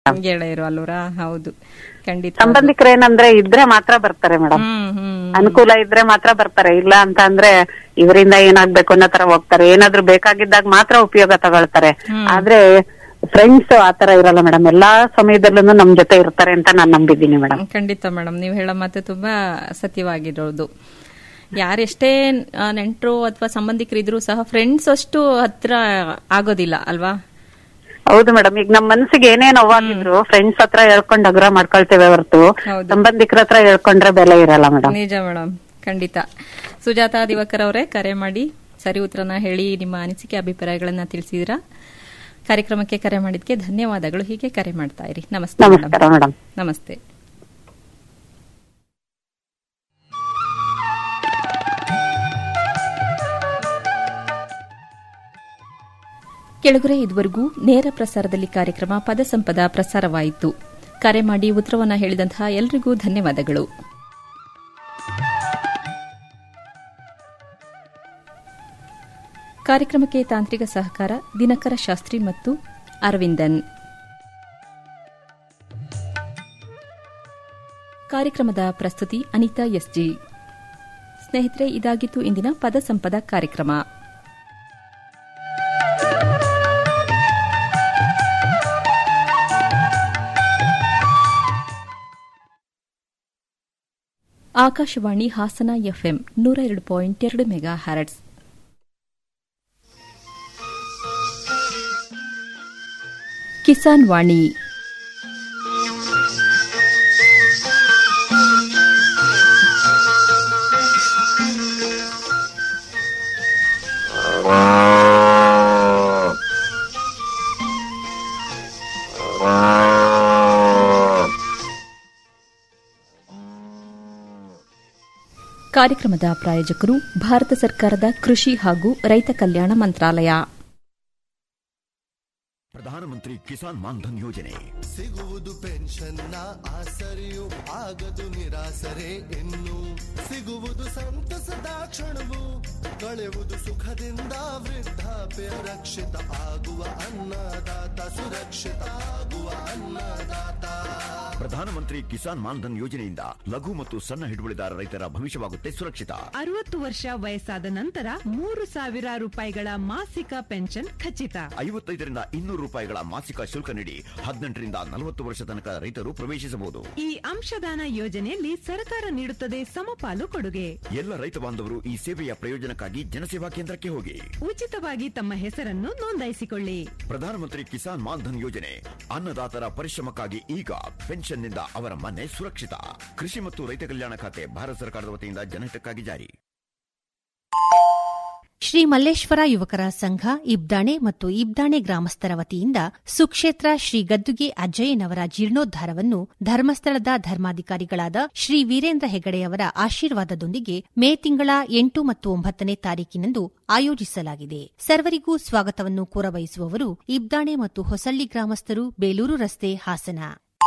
ಗೆಳೆಯರು ಅಲ್ವರಾ ಹೌದು ಖಂಡಿತ ಸಂಬಂಧಿಕರು ಏನಂದ್ರೆ ಇದ್ರೆ ಮಾತ್ರ ಬರ್ತಾರೆ ಮೇಡಮ್ ಹ್ಮ್ ಹ್ಮ್ ಅನುಕೂಲ ಇದ್ರೆ ಮಾತ್ರ ಬರ್ತಾರೆ ಇಲ್ಲ ಅಂತ ಅಂದ್ರೆ ಇವರಿಂದ ಏನಾಗ್ಬೇಕು ಅನ್ನೋ ತರ ಹೋಗ್ತಾರೆ ಏನಾದ್ರೂ ಬೇಕಾಗಿದ್ದಾಗ ಮಾತ್ರ ಉಪಯೋಗ ತಗೊಳ್ತಾರೆ ಆದ್ರೆ ಫ್ರೆಂಡ್ಸ್ ಆತರ ಇರಲ್ಲ ಮೇಡಮ್ ಎಲ್ಲಾ ಸಮಯದಲ್ಲೂ ನಮ್ ಜೊತೆ ಇರ್ತಾರೆ ಅಂತ ನಾನ್ ನಂಬಿದ್ದೀನಿ ಮೇಡಮ್ ಖಂಡಿತ ಮೇಡಮ್ ನೀವು ಹೇಳೋ ಮಾತು ತುಂಬಾ ಸತ್ಯವಾಗಿರೋದು ಯಾರೆಷ್ಟೇ ನೆಂಟರು ಅಥವಾ ಸಂಬಂಧಿಕರಿದ್ರು ಸಹ ಫ್ರೆಂಡ್ಸ್ ಅಷ್ಟು ಹತ್ರ ಆಗೋದಿಲ್ಲ ಅಲ್ವಾ ಹೌದು ಮೇಡಮ್ ಈಗ ನಮ್ ಮನ್ಸಿಗೆ ಏನೇ ನೋವಾಗಿದ್ರು ಫ್ರೆಂಡ್ಸ್ ಹತ್ರ ಹೇಳ್ಕೊಂಡ್ ಅಗ್ರ ಮಾಡ್ಕೊಳ್ತೇವೆ ಹೊರತು ಹೌದು. ಸಂಬಂಧಿಕರ ಹತ್ರ ಹೇಳ್ಕೊಂಡ್ರೆ ಬೆಲೆ ಇರಲ್ಲ ಮೇಡಮ್ ನಿಜ ಮೇಡಮ್ ಖಂಡಿತ ಸುಜಾತ ದಿವಾಕರ್ ಅವರೇ ಕರೆ ಮಾಡಿ ಸರಿ ಉತ್ತರನ ಹೇಳಿ ನಿಮ್ಮ ಅನಿಸಿಕೆ ಅಭಿಪ್ರಾಯಗಳನ್ನ ತಿಳಿಸಿದ್ರ ಕಾರ್ಯಕ್ರಮಕ್ಕೆ ಕರೆ ಮಾಡಿದ್ಕೆ ಧನ್ಯವಾದಗಳು ಹೀಗೆ ಕರೆ ಮಾಡ್ತಾ ಇರಿ ನಮಸ್ತೆ ಮೇಡಮ್ ನಮಸ್ಕಾರ ಮೇಡಮ್ ನಮಸ್ತೆ ಕೆಳಗರೆ ಇದುವರೆಗೂ ನೇರ ಪ್ರಸಾರದಲ್ಲಿ ಕಾರ್ಯಕ್ರಮ ಪದಸಂಪದ ಪ್ರಸಾರವಾಯಿತು ಕರೆ ಮಾಡಿ ಉತ್ತರವನ್ನ ಹೇಳಿದಂತಹ ಎಲ್ರಿಗೂ ಧನ್ಯವಾದಗಳು ಕಾರ್ಯಕ್ರಮಕ್ಕೆ ತಾಂತ್ರಿಕ ಸಹಕಾರ ದಿನಕರ ಶಾಸ್ತ್ರಿ ಮತ್ತು ಅರವಿಂದನ್ ಕಾರ್ಯಕ್ರಮದ ಪ್ರಸ್ತುತಿ ಅನಿತಾ ಎಸ್ಜಿ ಸ್ನೇಹಿತರೆ ಇದಾಗಿತ್ತು ಇಂದಿನ ಪದ ಸಂಪದ ಕಾರ್ಯಕ್ರಮ ಆಕಾಶವಾಣಿ ಹಾಸನ ಎಫ್ಎಂ ನೂರ ಎರಡು ಪಾಯಿಂಟ್ ಎರಡು ಮೆಗಾ ಹ್ಯಾರಟ್ಸ್ ಕಿಸಾನ್ ವಾಣಿ ಕಾರ್ಯಕ್ರಮದ ಪ್ರಾಯೋಜಕರು ಭಾರತ ಸರ್ಕಾರದ ಕೃಷಿ ಹಾಗೂ ರೈತ ಕಲ್ಯಾಣ ಮಂತ್ರಾಲಯ ಪ್ರಧಾನಮಂತ್ರಿ ಕಿಸಾನ್ ಮಾನ್ಧನ್ ಯೋಜನೆ ಸಿಗುವುದು ಪೆನ್ಷನ್ನ ಆಸರೆಯು ಆಗದು ನಿರಾಸರೆ ಇನ್ನು ಸಿಗುವುದು ಸಂತಸದ ಕ್ಷಣವು ಕಳೆಯುವುದು ಸುಖದಿಂದ ವೃದ್ಧಾಪ್ಯ ರಕ್ಷಿತ ಆಗುವ ಅನ್ನದಾತ ಸುರಕ್ಷಿತ ಆಗುವ ಅನ್ನದಾತ ಪ್ರಧಾನಮಂತ್ರಿ ಕಿಸಾನ್ ಮಾನ್ಧನ್ ಯೋಜನೆಯಿಂದ ಲಘು ಮತ್ತು ಸಣ್ಣ ಹಿಡುವಳಿದಾರ ರೈತರ ಭವಿಷ್ಯವಾಗುತ್ತೆ ಸುರಕ್ಷಿತ ಅರವತ್ತು ವರ್ಷ ವಯಸ್ಸಾದ ನಂತರ ಮೂರು ಸಾವಿರ ರೂಪಾಯಿಗಳ ಮಾಸಿಕ ಪೆನ್ಷನ್ ಖಚಿತ ಐವತ್ತೈದರಿಂದ ಇನ್ನೂರು ರೂಪಾಯಿಗಳ ಮಾಸಿಕ ಶುಲ್ಕ ನೀಡಿ ಹದಿನೆಂಟರಿಂದ ನಲವತ್ತು ವರ್ಷ ತನಕ ರೈತರು ಪ್ರವೇಶಿಸಬಹುದು ಈ ಅಂಶದಾನ ಯೋಜನೆಯಲ್ಲಿ ಸರ್ಕಾರ ನೀಡುತ್ತದೆ ಸಮಪಾಲು ಕೊಡುಗೆ ಎಲ್ಲ ರೈತ ಬಾಂಧವರು ಈ ಸೇವೆಯ ಪ್ರಯೋಜನಕ್ಕಾಗಿ ಜನಸೇವಾ ಕೇಂದ್ರಕ್ಕೆ ಹೋಗಿ ಉಚಿತವಾಗಿ ತಮ್ಮ ಹೆಸರನ್ನು ನೋಂದಾಯಿಸಿಕೊಳ್ಳಿ ಪ್ರಧಾನಮಂತ್ರಿ ಕಿಸಾನ್ ಮಾನ್ಧನ್ ಯೋಜನೆ ಅನ್ನದಾತರ ಪರಿಶ್ರಮಕ್ಕಾಗಿ ಈಗ ಪೆನ್ಷನ್ನಿಂದ ಅವರ ಮನೆ ಸುರಕ್ಷಿತ ಕೃಷಿ ಮತ್ತು ರೈತ ಕಲ್ಯಾಣ ಖಾತೆ ಭಾರತ ಸರ್ಕಾರದ ವತಿಯಿಂದ ಜನಹಿತಕ್ಕಾಗಿ ಜಾರಿ ಶ್ರೀ ಮಲ್ಲೇಶ್ವರ ಯುವಕರ ಸಂಘ ಇಬ್ದಾಣೆ ಮತ್ತು ಇಬ್ದಾಣೆ ಗ್ರಾಮಸ್ಥರ ವತಿಯಿಂದ ಸುಕ್ಷೇತ್ರ ಶ್ರೀ ಗದ್ದುಗೆ ಅಜ್ಜಯ್ಯನವರ ಜೀರ್ಣೋದ್ಧಾರವನ್ನು ಧರ್ಮಸ್ಥಳದ ಧರ್ಮಾಧಿಕಾರಿಗಳಾದ ಶ್ರೀ ವೀರೇಂದ್ರ ಹೆಗಡೆಯವರ ಆಶೀರ್ವಾದದೊಂದಿಗೆ ಮೇ ತಿಂಗಳ ಎಂಟು ಮತ್ತು ಒಂಬತ್ತನೇ ತಾರೀಕಿನಂದು ಆಯೋಜಿಸಲಾಗಿದೆ ಸರ್ವರಿಗೂ ಸ್ವಾಗತವನ್ನು ಕೋರಬಯಸುವವರು ಇಬ್ದಾಣೆ ಮತ್ತು ಹೊಸಳ್ಳಿ ಗ್ರಾಮಸ್ಥರು ಬೇಲೂರು ರಸ್ತೆ ಹಾಸನ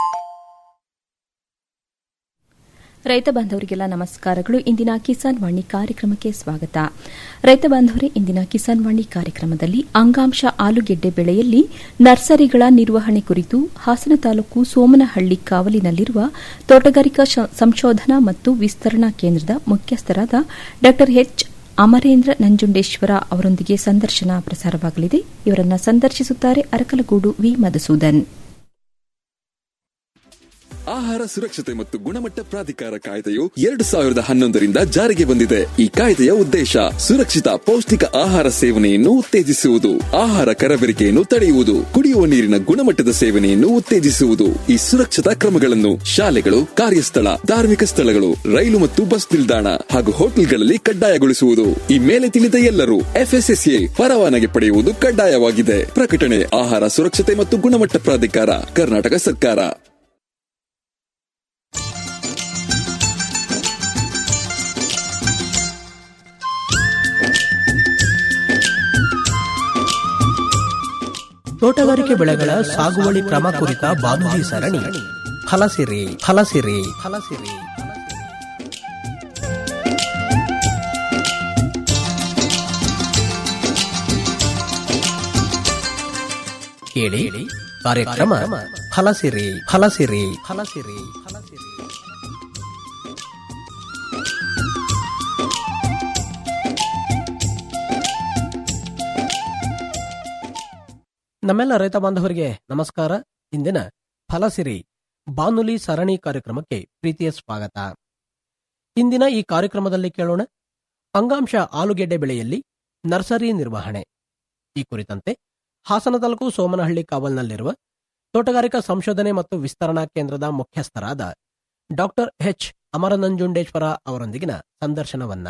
ರೈತ ಬಾಂಧವರಿಗೆಲ್ಲ ನಮಸ್ಕಾರಗಳು ಇಂದಿನ ಕಿಸಾನ್ ವಾಣಿ ಕಾರ್ಯಕ್ರಮಕ್ಕೆ ಸ್ವಾಗತ ರೈತ ಬಾಂಧವರೇ ಇಂದಿನ ಕಿಸಾನ್ ವಾಣಿ ಕಾರ್ಯಕ್ರಮದಲ್ಲಿ ಅಂಗಾಂಶ ಆಲೂಗೆಡ್ಡೆ ಬೆಳೆಯಲ್ಲಿ ನರ್ಸರಿಗಳ ನಿರ್ವಹಣೆ ಕುರಿತು ಹಾಸನ ತಾಲೂಕು ಸೋಮನಹಳ್ಳಿ ಕಾವಲಿನಲ್ಲಿರುವ ತೋಟಗಾರಿಕಾ ಶ- ಸಂಶೋಧನಾ ಮತ್ತು ವಿಸ್ತರಣಾ ಕೇಂದ್ರದ ಮುಖ್ಯಸ್ಥರಾದ ಡಾ ಎಚ್ ಅಮರೇಂದ್ರ ನಂಜುಂಡೇಶ್ವರ ಅವರೊಂದಿಗೆ ಸಂದರ್ಶನ ಪ್ರಸಾರವಾಗಲಿದೆ ಇವರನ್ನ ಸಂದರ್ಶಿಸುತ್ತಾರೆ ಅರಕಲಗೂಡು ವಿ ಮಧುಸೂದನ್ ಆಹಾರ ಸುರಕ್ಷತೆ ಮತ್ತು ಗುಣಮಟ್ಟ ಪ್ರಾಧಿಕಾರ ಕಾಯ್ದೆಯು ಎರಡು ಸಾವಿರದ ಹನ್ನೊಂದರಿಂದ ಜಾರಿಗೆ ಬಂದಿದೆ ಈ ಕಾಯ್ದೆಯ ಉದ್ದೇಶ ಸುರಕ್ಷಿತ ಪೌಷ್ಟಿಕ ಆಹಾರ ಸೇವನೆಯನ್ನು ಉತ್ತೇಜಿಸುವುದು ಆಹಾರ ಕರಬೇರಿಕೆಯನ್ನು ತಡೆಯುವುದು ಕುಡಿಯುವ ನೀರಿನ ಗುಣಮಟ್ಟದ ಸೇವನೆಯನ್ನು ಉತ್ತೇಜಿಸುವುದು ಈ ಸುರಕ್ಷತಾ ಕ್ರಮಗಳನ್ನು ಶಾಲೆಗಳು ಕಾರ್ಯಸ್ಥಳ ಧಾರ್ಮಿಕ ಸ್ಥಳಗಳು ರೈಲು ಮತ್ತು ಬಸ್ ನಿಲ್ದಾಣ ಹಾಗೂ ಹೋಟೆಲ್ಗಳಲ್ಲಿ ಕಡ್ಡಾಯಗೊಳಿಸುವುದು ಈ ಮೇಲೆ ತಿಳಿದ ಎಲ್ಲರೂ ಎಫ್ಎಸ್ಎಸ್ಎ ಪರವಾನಗಿ ಪಡೆಯುವುದು ಕಡ್ಡಾಯವಾಗಿದೆ ಪ್ರಕಟಣೆ ಆಹಾರ ಸುರಕ್ಷತೆ ಮತ್ತು ಗುಣಮಟ್ಟ ಪ್ರಾಧಿಕಾರ ಕರ್ನಾಟಕ ಸರ್ಕಾರ ತೋಟಗಾರಿಕೆ ಬೆಳೆಗಳ ಸಾಗುವಳಿ ಕ್ರಮ ಕುರಿತ ಬಾನುಲಿ ಸರಣಿ ಫಲಸಿರಿ ಫಲಸಿರಿ ಫಲಸಿರಿ ಕೇಳಿ ಕಾರ್ಯಕ್ರಮ ಫಲಸಿರಿ ಫಲಸಿರಿ ಫಲಸಿರಿ ಫಲಸಿರಿ ನಮ್ಮೆಲ್ಲ ರೈತ ಬಾಂಧವರಿಗೆ ನಮಸ್ಕಾರ ಇಂದಿನ ಫಲಸಿರಿ ಬಾನುಲಿ ಸರಣಿ ಕಾರ್ಯಕ್ರಮಕ್ಕೆ ಪ್ರೀತಿಯ ಸ್ವಾಗತ ಇಂದಿನ ಈ ಕಾರ್ಯಕ್ರಮದಲ್ಲಿ ಕೇಳೋಣ ಅಂಗಾಂಶ ಆಲೂಗೆಡ್ಡೆ ಬೆಳೆಯಲ್ಲಿ ನರ್ಸರಿ ನಿರ್ವಹಣೆ ಈ ಕುರಿತಂತೆ ಹಾಸನ ತಾಲೂಕು ಸೋಮನಹಳ್ಳಿ ಕಾವಲ್ನಲ್ಲಿರುವ ತೋಟಗಾರಿಕಾ ಸಂಶೋಧನೆ ಮತ್ತು ವಿಸ್ತರಣಾ ಕೇಂದ್ರದ ಮುಖ್ಯಸ್ಥರಾದ ಡಾಕ್ಟರ್ ಎಚ್ ಅಮರನಂಜುಂಡೇಶ್ವರ ಅವರೊಂದಿಗಿನ ಸಂದರ್ಶನವನ್ನ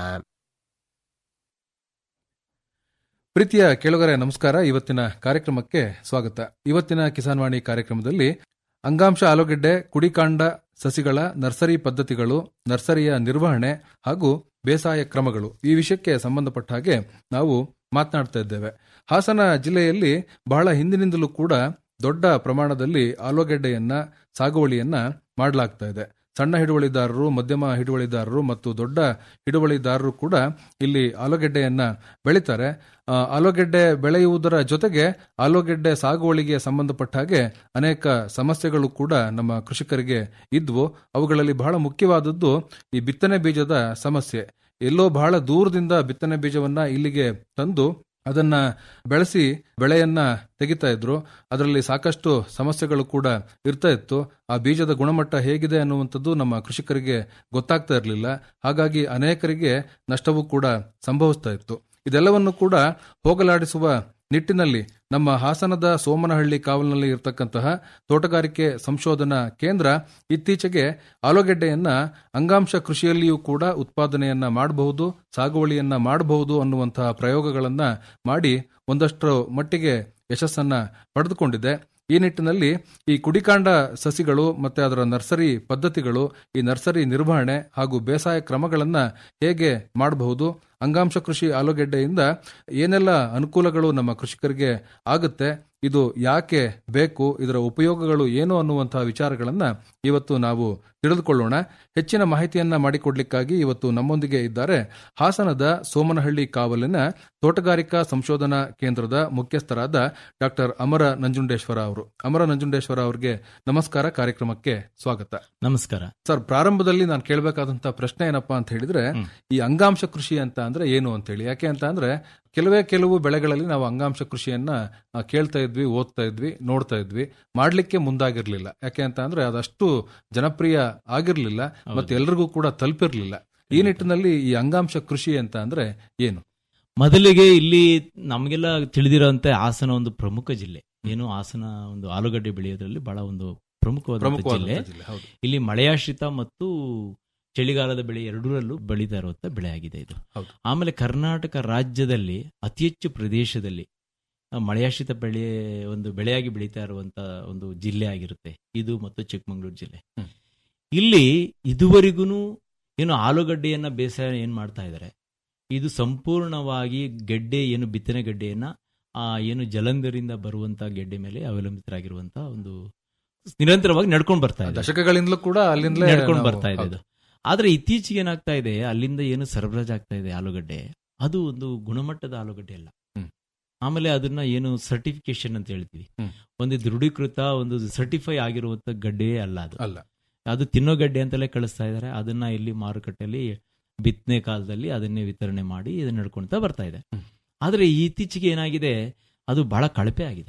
ಪ್ರೀತಿಯ ಕೇಳುಗರೆ ನಮಸ್ಕಾರ ಇವತ್ತಿನ ಕಾರ್ಯಕ್ರಮಕ್ಕೆ ಸ್ವಾಗತ ಇವತ್ತಿನ ಕಿಸಾನ್ ವಾಣಿ ಕಾರ್ಯಕ್ರಮದಲ್ಲಿ ಅಂಗಾಂಶ ಆಲೂಗೆಡ್ಡೆ ಕುಡಿಕಾಂಡ ಸಸಿಗಳ ನರ್ಸರಿ ಪದ್ಧತಿಗಳು ನರ್ಸರಿಯ ನಿರ್ವಹಣೆ ಹಾಗೂ ಬೇಸಾಯ ಕ್ರಮಗಳು ಈ ವಿಷಯಕ್ಕೆ ಸಂಬಂಧಪಟ್ಟ ಹಾಗೆ ನಾವು ಮಾತನಾಡ್ತಾ ಇದ್ದೇವೆ ಹಾಸನ ಜಿಲ್ಲೆಯಲ್ಲಿ ಬಹಳ ಹಿಂದಿನಿಂದಲೂ ಕೂಡ ದೊಡ್ಡ ಪ್ರಮಾಣದಲ್ಲಿ ಆಲೂಗೆಡ್ಡೆಯನ್ನ ಸಾಗುವಳಿಯನ್ನ ಮಾಡಲಾಗ್ತಾ ಇದೆ ಸಣ್ಣ ಹಿಡುವಳಿದಾರರು ಮಧ್ಯಮ ಹಿಡುವಳಿದಾರರು ಮತ್ತು ದೊಡ್ಡ ಹಿಡುವಳಿದಾರರು ಕೂಡ ಇಲ್ಲಿ ಆಲೂಗೆಡ್ಡೆಯನ್ನ ಬೆಳೀತಾರೆ ಆ, ಆಲೂಗೆಡ್ಡೆ ಬೆಳೆಯುವುದರ ಜೊತೆಗೆ ಆಲೂಗೆಡ್ಡೆ ಸಾಗುವಳಿಗೆ ಸಂಬಂಧಪಟ್ಟ ಹಾಗೆ ಅನೇಕ ಸಮಸ್ಯೆಗಳು ಕೂಡ ನಮ್ಮ ಕೃಷಿಕರಿಗೆ ಇದ್ವು ಅವುಗಳಲ್ಲಿ ಬಹಳ ಮುಖ್ಯವಾದದ್ದು ಈ ಬಿತ್ತನೆ ಬೀಜದ ಸಮಸ್ಯೆ ಎಲ್ಲೋ ಬಹಳ ದೂರದಿಂದ ಬಿತ್ತನೆ ಬೀಜವನ್ನ ಇಲ್ಲಿಗೆ ತಂದು ಅದನ್ನ ಬೆಳೆಸಿ ಬೆಳೆಯನ್ನ ತೆಗಿತಾ ಇದ್ರು ಅದರಲ್ಲಿ ಸಾಕಷ್ಟು ಸಮಸ್ಯೆಗಳು ಕೂಡ ಇರ್ತಾ ಇತ್ತು ಆ ಬೀಜದ ಗುಣಮಟ್ಟ ಹೇಗಿದೆ ಅನ್ನುವಂಥದ್ದು ನಮ್ಮ ಕೃಷಿಕರಿಗೆ ಗೊತ್ತಾಗ್ತಾ ಇರಲಿಲ್ಲ ಹಾಗಾಗಿ ಅನೇಕರಿಗೆ ನಷ್ಟವೂ ಕೂಡ ಸಂಭವಿಸ್ತಾ ಇತ್ತು ಇದೆಲ್ಲವನ್ನು ಕೂಡ ಹೋಗಲಾಡಿಸುವ ನಿಟ್ಟಿನಲ್ಲಿ ನಮ್ಮ ಹಾಸನದ ಸೋಮನಹಳ್ಳಿ ಕಾವಲಿನಲ್ಲಿ ಇರತಕ್ಕಂತಹ ತೋಟಗಾರಿಕೆ ಸಂಶೋಧನಾ ಕೇಂದ್ರ ಇತ್ತೀಚೆಗೆ ಆಲೂಗೆಡ್ಡೆಯನ್ನ ಅಂಗಾಂಶ ಕೃಷಿಯಲ್ಲಿಯೂ ಕೂಡ ಉತ್ಪಾದನೆಯನ್ನ ಮಾಡಬಹುದು ಸಾಗುವಳಿಯನ್ನ ಮಾಡಬಹುದು ಅನ್ನುವಂತಹ ಪ್ರಯೋಗಗಳನ್ನ ಮಾಡಿ ಒಂದಷ್ಟು ಮಟ್ಟಿಗೆ ಯಶಸ್ಸನ್ನ ಪಡೆದುಕೊಂಡಿದೆ ಈ ನಿಟ್ಟಿನಲ್ಲಿ ಈ ಕುಡಿಕಾಂಡ ಸಸಿಗಳು ಮತ್ತೆ ಅದರ ನರ್ಸರಿ ಪದ್ಧತಿಗಳು ಈ ನರ್ಸರಿ ನಿರ್ವಹಣೆ ಹಾಗೂ ಬೇಸಾಯ ಕ್ರಮಗಳನ್ನ ಹೇಗೆ ಮಾಡಬಹುದು ಅಂಗಾಂಶ ಕೃಷಿ ಆಲೂಗೆಡ್ಡೆಯಿಂದ ಏನೆಲ್ಲ ಅನುಕೂಲಗಳು ನಮ್ಮ ಕೃಷಿಕರಿಗೆ ಆಗುತ್ತೆ ಇದು ಯಾಕೆ ಬೇಕು ಇದರ ಉಪಯೋಗಗಳು ಏನು ಅನ್ನುವಂತಹ ವಿಚಾರಗಳನ್ನ ಇವತ್ತು ನಾವು ತಿಳಿದುಕೊಳ್ಳೋಣ ಹೆಚ್ಚಿನ ಮಾಹಿತಿಯನ್ನ ಮಾಡಿಕೊಡ್ಲಿಕ್ಕಾಗಿ ಇವತ್ತು ನಮ್ಮೊಂದಿಗೆ ಇದ್ದಾರೆ ಹಾಸನದ ಸೋಮನಹಳ್ಳಿ ಕಾವಲಿನ ತೋಟಗಾರಿಕಾ ಸಂಶೋಧನಾ ಕೇಂದ್ರದ ಮುಖ್ಯಸ್ಥರಾದ ಡಾಕ್ಟರ್ ಅಮರ ನಂಜುಂಡೇಶ್ವರ ಅವರು ಅಮರ ನಂಜುಂಡೇಶ್ವರ ಅವರಿಗೆ ನಮಸ್ಕಾರ ಕಾರ್ಯಕ್ರಮಕ್ಕೆ ಸ್ವಾಗತ ನಮಸ್ಕಾರ ಸರ್ ಪ್ರಾರಂಭದಲ್ಲಿ ನಾನು ಕೇಳಬೇಕಾದಂತಹ ಪ್ರಶ್ನೆ ಏನಪ್ಪಾ ಅಂತ ಹೇಳಿದ್ರೆ ಈ ಅಂಗಾಂಶ ಕೃಷಿ ಅಂತ ಅಂದ್ರೆ ಏನು ಅಂತ ಹೇಳಿ ಯಾಕೆ ಅಂತ ಅಂದ್ರೆ ಕೆಲವೇ ಕೆಲವು ಬೆಳೆಗಳಲ್ಲಿ ನಾವು ಅಂಗಾಂಶ ಕೃಷಿಯನ್ನ ಆ, ಕೇಳ್ತಾ ಇದ್ವಿ ಓದ್ತಾ ಇದ್ವಿ ನೋಡ್ತಾ ಇದ್ವಿ ಮಾಡ್ಲಿಕ್ಕೆ ಮುಂದಾಗಿರ್ಲಿಲ್ಲ ಯಾಕೆ ಅಂತ ಅಂದ್ರೆ ಅದಷ್ಟು ಜನಪ್ರಿಯ ಆಗಿರ್ಲಿಲ್ಲ ಮತ್ತೆ ಎಲ್ರಿಗೂ ಕೂಡ ತಲುಪಿರ್ಲಿಲ್ಲ ಈ ನಿಟ್ಟಿನಲ್ಲಿ ಈ ಅಂಗಾಂಶ ಕೃಷಿ ಅಂತ ಅಂದ್ರೆ ಏನು ಮೊದಲಿಗೆ ಇಲ್ಲಿ ನಮಗೆಲ್ಲ ತಿಳಿದಿರೋಂತೆ ಹಾಸನ ಒಂದು ಪ್ರಮುಖ ಜಿಲ್ಲೆ ಏನು ಹಾಸನ ಒಂದು ಆಲೂಗಡ್ಡೆ ಬೆಳೆಯೋದ್ರಲ್ಲಿ ಬಹಳ ಒಂದು ಪ್ರಮುಖವಾದ ಜಿಲ್ಲೆ ಪ್ರಮುಖವಾದ ಜಿಲ್ಲೆ ಹೌದು ಇಲ್ಲಿ ಮಳೆಯಾಶ್ರಿತ ಮತ್ತು ಚಳಿಗಾಲದ ಬೆಳೆ ಎರಡರಲ್ಲೂ ಬೆಳೀತಾ ಇರುವಂತ ಬೆಳೆ ಆಗಿದೆ ಇದು ಹೌದು. ಆಮೇಲೆ ಕರ್ನಾಟಕ ರಾಜ್ಯದಲ್ಲಿ ಅತಿ ಹೆಚ್ಚು ಪ್ರದೇಶದಲ್ಲಿ ಆ, ಮಳೆಯಾಶ್ರಿತ ಬೆಳೆ ಒಂದು ಬೆಳೆಯಾಗಿ ಬೆಳೀತಾ ಇರುವಂತ ಒಂದು ಜಿಲ್ಲೆ ಆಗಿರುತ್ತೆ ಇದು ಮತ್ತು ಚಿಕ್ಕಮಗಳೂರು ಜಿಲ್ಲೆ ಹ್ಮ್. ಇಲ್ಲಿ ಇದುವರೆಗೂ ಏನು ಆಲೂಗಡ್ಡೆಯನ್ನ ಬೇಸಾಯ ಏನ್ ಮಾಡ್ತಾ ಇದ್ದಾರೆ ಇದು ಸಂಪೂರ್ಣವಾಗಿ ಗೆಡ್ಡೆ ಏನು ಬಿತ್ತನೆ ಗಡ್ಡೆಯನ್ನ ಆ ಏನು ಜಲಂಧರಿಂದ ಬರುವಂತ ಗೆಡ್ಡೆ ಮೇಲೆ ಅವಲಂಬಿತರಾಗಿರುವಂತ ಒಂದು ನಿರಂತರವಾಗಿ ನಡ್ಕೊಂಡು ಬರ್ತಾ ಇದೆ ದಶಕಗಳಿಂದಲೂ ಕೂಡ ಅಲ್ಲಿಂದಲೇ ನಡ್ಕೊಂಡು ನಾವು- ಬರ್ತಾ ಇದೆ ಹೌದು. ಅದು ಆದ್ರೆ ಇತ್ತೀಚೆಗೆ ಏನಾಗ್ತಾ ಇದೆ ಅಲ್ಲಿಂದ ಏನು ಸರಬರಾಜು ಆಗ್ತಾ ಇದೆ ಆಲೂಗಡ್ಡೆ ಅದು ಒಂದು ಗುಣಮಟ್ಟದ ಆಲೂಗಡ್ಡೆ ಅಲ್ಲ ಹ್ಮ್. ಆಮೇಲೆ ಅದನ್ನ ಏನು ಸರ್ಟಿಫಿಕೇಶನ್ ಅಂತ ಹೇಳ್ತೀವಿ ಹ್ಮ್. ಒಂದು ದೃಢೀಕೃತ ಒಂದು ಸರ್ಟಿಫೈ ಆಗಿರುವಂತ ಗಡ್ಡೆಯೇ ಅಲ್ಲ ಅದು ಅಲ್ಲ ಅದು ತಿನ್ನೋ ಗಡ್ಡೆ ಅಂತಲೇ ಕಳಿಸ್ತಾ ಇದ್ದಾರೆ ಅದನ್ನ ಇಲ್ಲಿ ಮಾರುಕಟ್ಟೆಯಲ್ಲಿ ಬಿತ್ತನೆ ಕಾಲದಲ್ಲಿ ಅದನ್ನೇ ವಿತರಣೆ ಮಾಡಿ ಇದನ್ನ ನಡ್ಕೊಳ್ತಾ ಬರ್ತಾ ಇದೆ ಹ್ಮ್. ಆದ್ರೆ ಇತ್ತೀಚೆಗೆ ಏನಾಗಿದೆ ಅದು ಬಹಳ ಕಳಪೆ ಆಗಿದೆ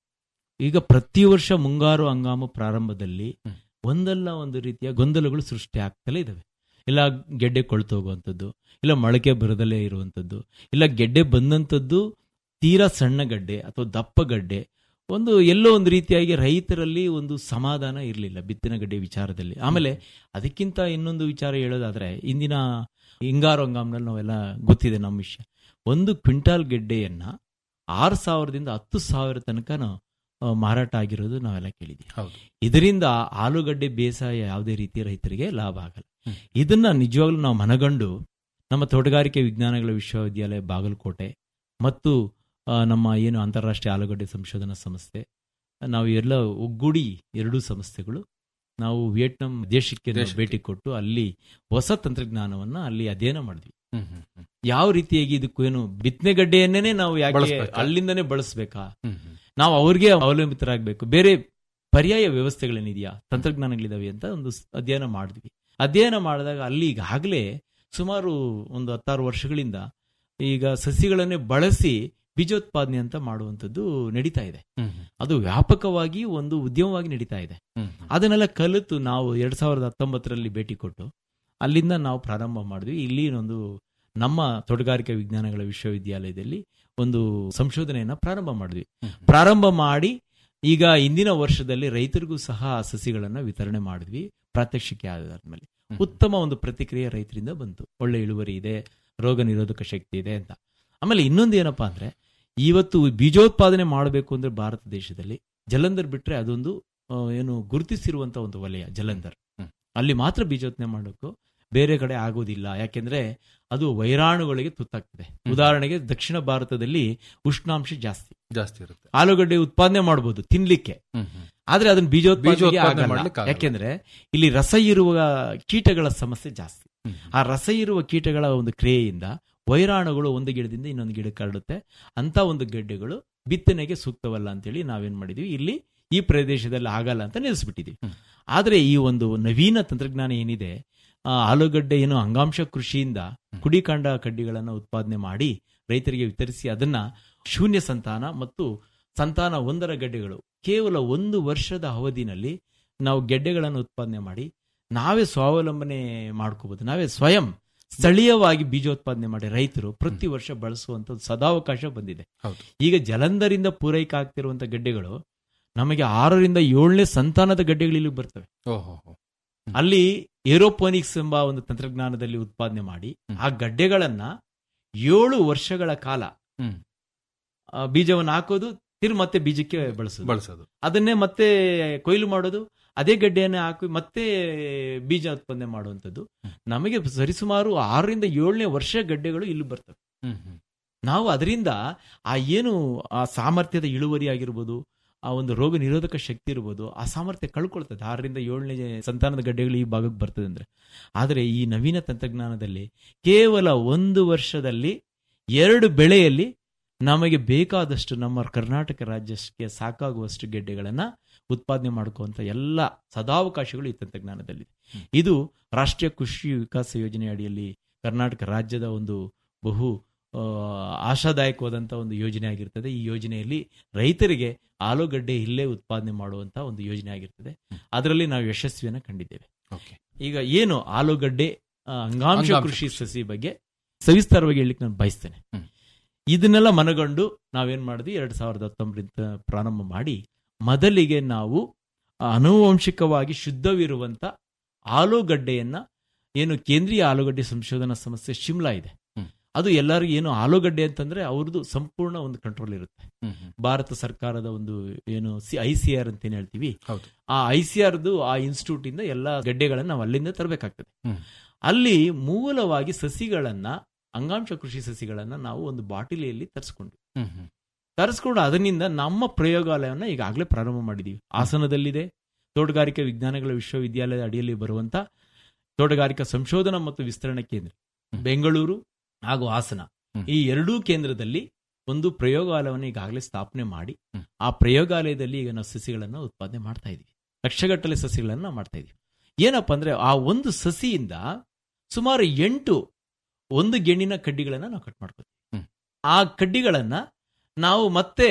ಈಗ ಪ್ರತಿ ವರ್ಷ ಮುಂಗಾರು ಹಂಗಾಮು ಪ್ರಾರಂಭದಲ್ಲಿ ಹ್ಮ್. ಒಂದಲ್ಲ ಒಂದು ರೀತಿಯ ಗೊಂದಲಗಳು ಸೃಷ್ಟಿ ಆಗ್ತಲೇ ಇದಾವೆ ಇಲ್ಲ ಗೆಡ್ಡೆ ಕೊಳ್ತು ಹೋಗುವಂಥದ್ದು ಇಲ್ಲ ಮೊಳಕೆ ಬರದಲ್ಲೇ ಇರುವಂಥದ್ದು ಇಲ್ಲ ಗೆಡ್ಡೆ ಬಂದಂಥದ್ದು ತೀರಾ ಸಣ್ಣ ಗಡ್ಡೆ ಅಥವಾ ದಪ್ಪ ಗಡ್ಡೆ ಒಂದು ಎಲ್ಲೋ ಒಂದು ರೀತಿಯಾಗಿ ರೈತರಲ್ಲಿ ಒಂದು ಸಮಾಧಾನ ಇರಲಿಲ್ಲ ಬಿತ್ತನೆ ಗಡ್ಡೆ ವಿಚಾರದಲ್ಲಿ ಆಮೇಲೆ ಅದಕ್ಕಿಂತ ಇನ್ನೊಂದು ವಿಚಾರ ಹೇಳೋದಾದ್ರೆ ಇಂದಿನ ಹಿಂಗಾರು ಹಂಗಾಮ್ನಲ್ಲಿ ನಾವೆಲ್ಲ ಗೊತ್ತಿದೆ ನಮ್ಮ ವಿಷಯ ಒಂದು ಕ್ವಿಂಟಾಲ್ ಗೆಡ್ಡೆಯನ್ನ ಆರು ಸಾವಿರದಿಂದ ಹತ್ತು ಸಾವಿರ ತನಕ ಮಾರಾಟ ಆಗಿರೋದು ನಾವೆಲ್ಲ ಕೇಳಿದ್ವಿ ಹೌದು ಇದರಿಂದ ಆಲೂಗಡ್ಡೆ ಬೇಸಾಯ ಯಾವುದೇ ರೀತಿ ರೈತರಿಗೆ ಲಾಭ ಆಗಲ್ಲ ಹ್ಮ್. ಇದನ್ನ ನಿಜವಾಗ್ಲೂ ನಾವು ಮನಗಂಡು ನಮ್ಮ ತೋಟಗಾರಿಕೆ ವಿಜ್ಞಾನಗಳ ವಿಶ್ವವಿದ್ಯಾಲಯ ಬಾಗಲಕೋಟೆ ಮತ್ತು ಆ, ನಮ್ಮ ಏನು ಅಂತಾರಾಷ್ಟ್ರೀಯ ಆಲೂಗಡ್ಡೆ ಸಂಶೋಧನಾ ಸಂಸ್ಥೆ ನಾವು ಎಲ್ಲ ಒಗ್ಗೂಡಿ ಎರಡೂ ಸಂಸ್ಥೆಗಳು ನಾವು ವಿಯೆಟ್ನಾಂ ದೇಶಕ್ಕೆ ನಾವು ದೇಶಕ್ಕೆ. ಭೇಟಿ ಕೊಟ್ಟು ಅಲ್ಲಿ ಹೊಸ ತಂತ್ರಜ್ಞಾನವನ್ನ ಅಲ್ಲಿ ಅಧ್ಯಯನ ಮಾಡಿದ್ವಿ ಹ್ಮ್ ಹ್ಮ್ ಹ್ಮ್ ಯಾವ ರೀತಿಯಾಗಿ ಇದಕ್ಕೂ ಏನು ಬಿತ್ತನೆ ಗಡ್ಡೆಯನ್ನೇ ನಾವು ಯಾಕೆ ಬಳಸ್ಬೇಕಾ? ಅಲ್ಲಿಂದನೇ ಬಳಸ್ಬೇಕಾ ಹ್ಮ್ ಹ್ಮ್ ನಾವು ಅವ್ರಿಗೆ ಅವಲಂಬಿತರಾಗಬೇಕು ಬೇರೆ ಪರ್ಯಾಯ ವ್ಯವಸ್ಥೆಗಳೇನಿದೆಯಾ ತಂತ್ರಜ್ಞಾನಗಳಿದಾವೆ ಅಂತ ಒಂದು ಸ್- ಅಧ್ಯಯನ ಮಾಡಿದ್ವಿ ಅಧ್ಯಯನ ಮಾಡಿದಾಗ ಅಲ್ಲಿ ಈಗಾಗಲೇ ಸುಮಾರು ಒಂದು ಹತ್ತಾರು ವರ್ಷಗಳಿಂದ ಈಗ ಸಸಿಗಳನ್ನೇ ಬಳಸಿ ಬೀಜೋತ್ಪಾದನೆ ಅಂತ ಮಾಡುವಂಥದ್ದು ನಡೀತಾ ಇದೆ ಅದು ವ್ಯಾಪಕವಾಗಿ ಒಂದು ಉದ್ಯಮವಾಗಿ ನಡೀತಾ ಇದೆ ಅದನ್ನೆಲ್ಲ ಕಲಿತು ನಾವು ಎರಡ್ ಸಾವಿರದ ಹತ್ತೊಂಬತ್ತರಲ್ಲಿ ಭೇಟಿ ಕೊಟ್ಟು ಅಲ್ಲಿಂದ ನಾವು ಪ್ರಾರಂಭ ಮಾಡಿದ್ವಿ ಇಲ್ಲಿ ಒಂದು ನಮ್ಮ ತೋಟಗಾರಿಕಾ ವಿಜ್ಞಾನಗಳ ವಿಶ್ವವಿದ್ಯಾಲಯದಲ್ಲಿ ಒಂದು ಸಂಶೋಧನೆಯನ್ನ ಪ್ರಾರಂಭ ಮಾಡಿದ್ವಿ ಪ್ರಾರಂಭ ಮಾಡಿ ಈಗ ಇಂದಿನ ವರ್ಷದಲ್ಲಿ ರೈತರಿಗೂ ಸಹ ಆ ಸಸಿಗಳನ್ನ ವಿತರಣೆ ಮಾಡಿದ್ವಿ ಪ್ರಾತ್ಯಕ್ಷಿಕೆ ಆದ್ಮೇಲೆ ಉತ್ತಮ ಒಂದು ಪ್ರತಿಕ್ರಿಯೆ ರೈತರಿಂದ ಬಂತು ಒಳ್ಳೆ ಇಳುವರಿ ಇದೆ ರೋಗ ನಿರೋಧಕ ಶಕ್ತಿ ಇದೆ ಅಂತ ಆಮೇಲೆ ಇನ್ನೊಂದು ಏನಪ್ಪಾ ಅಂದ್ರೆ ಇವತ್ತು ಬೀಜೋತ್ಪಾದನೆ ಮಾಡಬೇಕು ಅಂದ್ರೆ ಭಾರತ ದೇಶದಲ್ಲಿ ಜಲಂಧರ್ ಬಿಟ್ರೆ ಅದೊಂದು ಆ, ಏನು ಗುರುತಿಸಿರುವಂತ ಒಂದು ವಲಯ ಜಲಂಧರ್ ಅಲ್ಲಿ ಮಾತ್ರ ಬೀಜೋತ್ಪಾದನೆ ಮಾಡೋಕ್ಕೂ ಬೇರೆ ಕಡೆ ಆಗೋದಿಲ್ಲ ಯಾಕೆಂದ್ರೆ ಅದು ವೈರಾಣುಗಳಿಗೆ ತುತ್ತಾಗ್ತದೆ ಉದಾಹರಣೆಗೆ ದಕ್ಷಿಣ ಭಾರತದಲ್ಲಿ ಉಷ್ಣಾಂಶ ಜಾಸ್ತಿ ಜಾಸ್ತಿ ಇರುತ್ತೆ ಆಲೂಗಡ್ಡೆ ಉತ್ಪಾದನೆ ಮಾಡಬಹುದು ತಿನ್ಲಿಕ್ಕೆ ಹ್ಮ್, ಹ್ಮ್. ಆದ್ರೆ ಅದನ್ನ ಬೀಜೋತ್ಪಾದನೆ ಬೀಜೋತ್ಪಾದನೆ ಮಾಡ್ಲಿಕ್ಕೆ ಆಗಲ್ಲ. ಯಾಕೆಂದ್ರೆ ಇಲ್ಲಿ ರಸ ಇರುವ ಕೀಟಗಳ ಸಮಸ್ಯೆ ಜಾಸ್ತಿ ಆ ರಸ ಇರುವ ಕೀಟಗಳ ಒಂದು ಕ್ರಿಯೆಯಿಂದ ವೈರಾಣುಗಳು ಒಂದು ಗಿಡದಿಂದ ಇನ್ನೊಂದು ಗಿಡಕ್ಕೆ ಹರಡುತ್ತೆ ಅಂತ ಒಂದು ಗಡ್ಡೆಗಳು ಬಿತ್ತನೆಗೆ ಸೂಕ್ತವಲ್ಲ ಅಂತೇಳಿ ನಾವೇನ್ ಮಾಡಿದ್ವಿ ಇಲ್ಲಿ ಈ ಪ್ರದೇಶದಲ್ಲಿ ಆಗಲ್ಲ ಅಂತ ನಿಲ್ಲಿಸ್ಬಿಟ್ಟಿದ್ವಿ ಆದ್ರೆ ಈ ಒಂದು ನವೀನ ತಂತ್ರಜ್ಞಾನ ಏನಿದೆ ಆ, ಆಲೂಗಡ್ಡೆ ಏನು ಅಂಗಾಂಶ ಕೃಷಿಯಿಂದ ಕುಡಿಕಾಂಡ ಕಡ್ಡಿಗಳನ್ನು ಉತ್ಪಾದನೆ ಮಾಡಿ ರೈತರಿಗೆ ವಿತರಿಸಿ ಅದನ್ನ ಶೂನ್ಯ ಸಂತಾನ ಮತ್ತು ಸಂತಾನ ಒಂದರ ಗಡ್ಡೆಗಳು ಕೇವಲ ಒಂದು ವರ್ಷದ ಅವಧಿನಲ್ಲಿ ನಾವು ಗೆಡ್ಡೆಗಳನ್ನು ಉತ್ಪಾದನೆ ಮಾಡಿ ನಾವೇ ಸ್ವಾವಲಂಬನೆ ಮಾಡ್ಕೋಬಹುದು ನಾವೇ ಸ್ವಯಂ ಸ್ಥಳೀಯವಾಗಿ ಬೀಜೋತ್ಪಾದನೆ ಮಾಡಿ ರೈತರು ಪ್ರತಿ ವರ್ಷ ಬಳಸುವಂತ ಒಂದು ಸದಾವಕಾಶ ಬಂದಿದೆ ಹೌದು. ಈಗ ಜಲಂಧರಿಂದ ಪೂರೈಕೆ ಆಗ್ತಿರುವಂತ ಗಡ್ಡೆಗಳು ನಮಗೆ ಆರರಿಂದ ಏಳನೇ ಸಂತಾನದ ಗಡ್ಡೆಗಳು ಇಲ್ಲಿ ಬರ್ತವೆ ಓಹೋ ಅಲ್ಲಿ ಏರೋಪೋನಿಕ್ಸ್ ಎಂಬ ಒಂದು ತಂತ್ರಜ್ಞಾನದಲ್ಲಿ ಉತ್ಪಾದನೆ ಮಾಡಿ ಆ ಗಡ್ಡೆಗಳನ್ನ ಏಳು ವರ್ಷಗಳ ಕಾಲ ಹ್ಮ್. ಆ, ಬೀಜವನ್ನು ಹಾಕೋದು ತಿರು ಮತ್ತೆ ಬೀಜಕ್ಕೆ ಬಳಸೋದು ಬಳಸೋದು ಅದನ್ನೇ ಮತ್ತೆ ಕೊಯ್ಲು ಮಾಡೋದು ಅದೇ ಗಡ್ಡೆಯನ್ನೇ ಹಾಕಿ ಮತ್ತೆ ಬೀಜ ಉತ್ಪಾದನೆ ಮಾಡುವಂಥದ್ದು ನಮಗೆ ಸರಿಸುಮಾರು ಆರರಿಂದ ಏಳನೇ ವರ್ಷ ಗಡ್ಡೆಗಳು ಇಲ್ಲಿ ಬರ್ತವೆ ಹ್ಮ್, ಹ್ಮ್. ನಾವು ಅದರಿಂದ ಆ ಏನು ಆ ಸಾಮರ್ಥ್ಯದ ಇಳುವರಿ ಆಗಿರ್ಬೋದು ಆ ಒಂದು ರೋಗ ನಿರೋಧಕ ಶಕ್ತಿ ಇರ್ಬೋದು ಆ ಸಾಮರ್ಥ್ಯ ಕಳ್ಕೊಳ್ತದೆ ಆರರಿಂದ ಏಳನೇ ಸಂತಾನದ ಗಡ್ಡೆಗಳು ಈ ಭಾಗಕ್ಕೆ ಬರ್ತದೆ ಅಂದ್ರೆ ಆದರೆ ಈ ನವೀನ ತಂತ್ರಜ್ಞಾನದಲ್ಲಿ ಕೇವಲ ಒಂದು ವರ್ಷದಲ್ಲಿ ಎರಡು ಬೆಳೆಯಲ್ಲಿ ನಮಗೆ ಬೇಕಾದಷ್ಟು ನಮ್ಮ ಕರ್ನಾಟಕ ರಾಜ್ಯಕ್ಕೆ ಸಾಕಾಗುವಷ್ಟು ಗೆಡ್ಡೆಗಳನ್ನ ಉತ್ಪಾದನೆ ಮಾಡ್ಕೋಂಥ ಎಲ್ಲ ಸದಾವಕಾಶಗಳು ಈ ತಂತ್ರಜ್ಞಾನದಲ್ಲಿದೆ ಇದು ರಾಷ್ಟ್ರೀಯ ಕೃಷಿ ವಿಕಾಸ ಯೋಜನೆ ಅಡಿಯಲ್ಲಿ ಕರ್ನಾಟಕ ರಾಜ್ಯದ ಒಂದು ಬಹು ಆ, ಆಶಾದಾಯಕವಾದಂಥ ಒಂದು ಯೋಜನೆ ಆಗಿರ್ತದೆ ಈ ಯೋಜನೆಯಲ್ಲಿ ರೈತರಿಗೆ ಆಲೂಗಡ್ಡೆ ಇಲ್ಲೇ ಉತ್ಪಾದನೆ ಮಾಡುವಂತ ಒಂದು ಯೋಜನೆ ಆಗಿರ್ತದೆ ಅದರಲ್ಲಿ ನಾವು ಯಶಸ್ವಿಯನ್ನ ಕಂಡಿದ್ದೇವೆ Okay. ಈಗ ಏನು ಆಲೂಗಡ್ಡೆ ಆ, ಅಂಗಾಂಶ ಅಂಗಾಂಶ ಕೃಷಿ ಸಸಿ ಬಗ್ಗೆ ಸವಿಸ್ತಾರವಾಗಿ ಹೇಳಲಿಕ್ಕೆ ನಾನು ಬಯಸ್ತೇನೆ ಹ್ಮ್. ಇದನ್ನೆಲ್ಲ ಮನಗಂಡು ನಾವೇನ್ ಮಾಡಿದ್ವಿ ಎರಡ್ ಸಾವಿರದ ಹತ್ತೊಂಬರಿಂದ ಪ್ರಾರಂಭ ಮಾಡಿ ಮೊದಲಿಗೆ ನಾವು ಅನುವಂಶಿಕವಾಗಿ ಶುದ್ಧವಿರುವಂತ ಆಲೂಗಡ್ಡೆಯನ್ನ ಏನು ಕೇಂದ್ರೀಯ ಆಲೂಗಡ್ಡೆ ಸಂಶೋಧನಾ ಸಂಸ್ಥೆ ಶಿಮ್ಲಾ ಇದೆ ಹ್ಮ್. ಅದು ಎಲ್ಲರಿಗೂ ಏನು ಆಲೂಗಡ್ಡೆ ಅಂತಂದ್ರೆ ಅವ್ರದ್ದು ಸಂಪೂರ್ಣ ಒಂದು ಕಂಟ್ರೋಲ್ ಇರುತ್ತೆ ಹ್ಮ್, ಹ್ಮ್. ಭಾರತ ಸರ್ಕಾರದ ಒಂದು ಏನು ಸಿ ಐ ಸಿ ಆರ್ ಅಂತ ಏನ್ ಹೇಳ್ತೀವಿ ಹೌದು ಆ ಐ ಸಿ ಆರ್ದು ಆ ಇನ್ಸ್ಟಿಟ್ಯೂಟ್ ಇಂದ ಎಲ್ಲ ಗಡ್ಡೆಗಳನ್ನ ನಾವು ಅಲ್ಲಿಂದ ತರಬೇಕಾಗ್ತದೆ ಹ್ಮ್. ಅಲ್ಲಿ ಮೂಲವಾಗಿ ಸಸಿಗಳನ್ನ ಅಂಗಾಂಶ ಕೃಷಿ ಸಸಿಗಳನ್ನ ನಾವು ಒಂದು ಬಾಟಿಲಿಯಲ್ಲಿ ತರಿಸ್ಕೊಂಡ್ವಿ ಹ್ಮ್, ಹ್ಮ್. ತರಿಸ್ಕೊಂಡು ಅದರಿಂದ ನಮ್ಮ ಪ್ರಯೋಗಾಲಯವನ್ನ ಈಗಾಗಲೇ ಪ್ರಾರಂಭ ಮಾಡಿದೀವಿ ಹಾಸನದಲ್ಲಿದೆ ತೋಟಗಾರಿಕಾ ವಿಜ್ಞಾನಗಳ ವಿಶ್ವವಿದ್ಯಾಲಯದ ಅಡಿಯಲ್ಲಿ ಬರುವಂತ ತೋಟಗಾರಿಕಾ ಸಂಶೋಧನಾ ಮತ್ತು ವಿಸ್ತರಣಾ ಕೇಂದ್ರ ಬೆಂಗಳೂರು ಹಾಗೂ ಹಾಸನ ಹ್ಮ್. ಈ ಎರಡೂ ಕೇಂದ್ರದಲ್ಲಿ ಒಂದು ಪ್ರಯೋಗಾಲಯವನ್ನು ಈಗಾಗಲೇ ಸ್ಥಾಪನೆ ಮಾಡಿ ಹ್ಮ್. ಆ ಪ್ರಯೋಗಾಲಯದಲ್ಲಿ ಈಗ ನಾವು ಸಸಿಗಳನ್ನ ಉತ್ಪಾದನೆ ಮಾಡ್ತಾ ಇದೀವಿ ಲಕ್ಷಗಟ್ಟಲೆ ಸಸಿಗಳನ್ನ ನಾವು ಮಾಡ್ತಾ ಇದೀವಿ ಏನಪ್ಪಾ ಅಂದ್ರೆ ಆ ಒಂದು ಸಸಿಯಿಂದ ಸುಮಾರು ಎಂಟು ಒಂದು ಗೆಣ್ಣಿನ ಕಡ್ಡಿಗಳನ್ನ ನಾವು ಕಟ್ ಮಾಡ್ಕೋತೀವಿ ಹ್ಮ್. ಆ ಕಡ್ಡಿಗಳನ್ನ ನಾವು ಮತ್ತೆ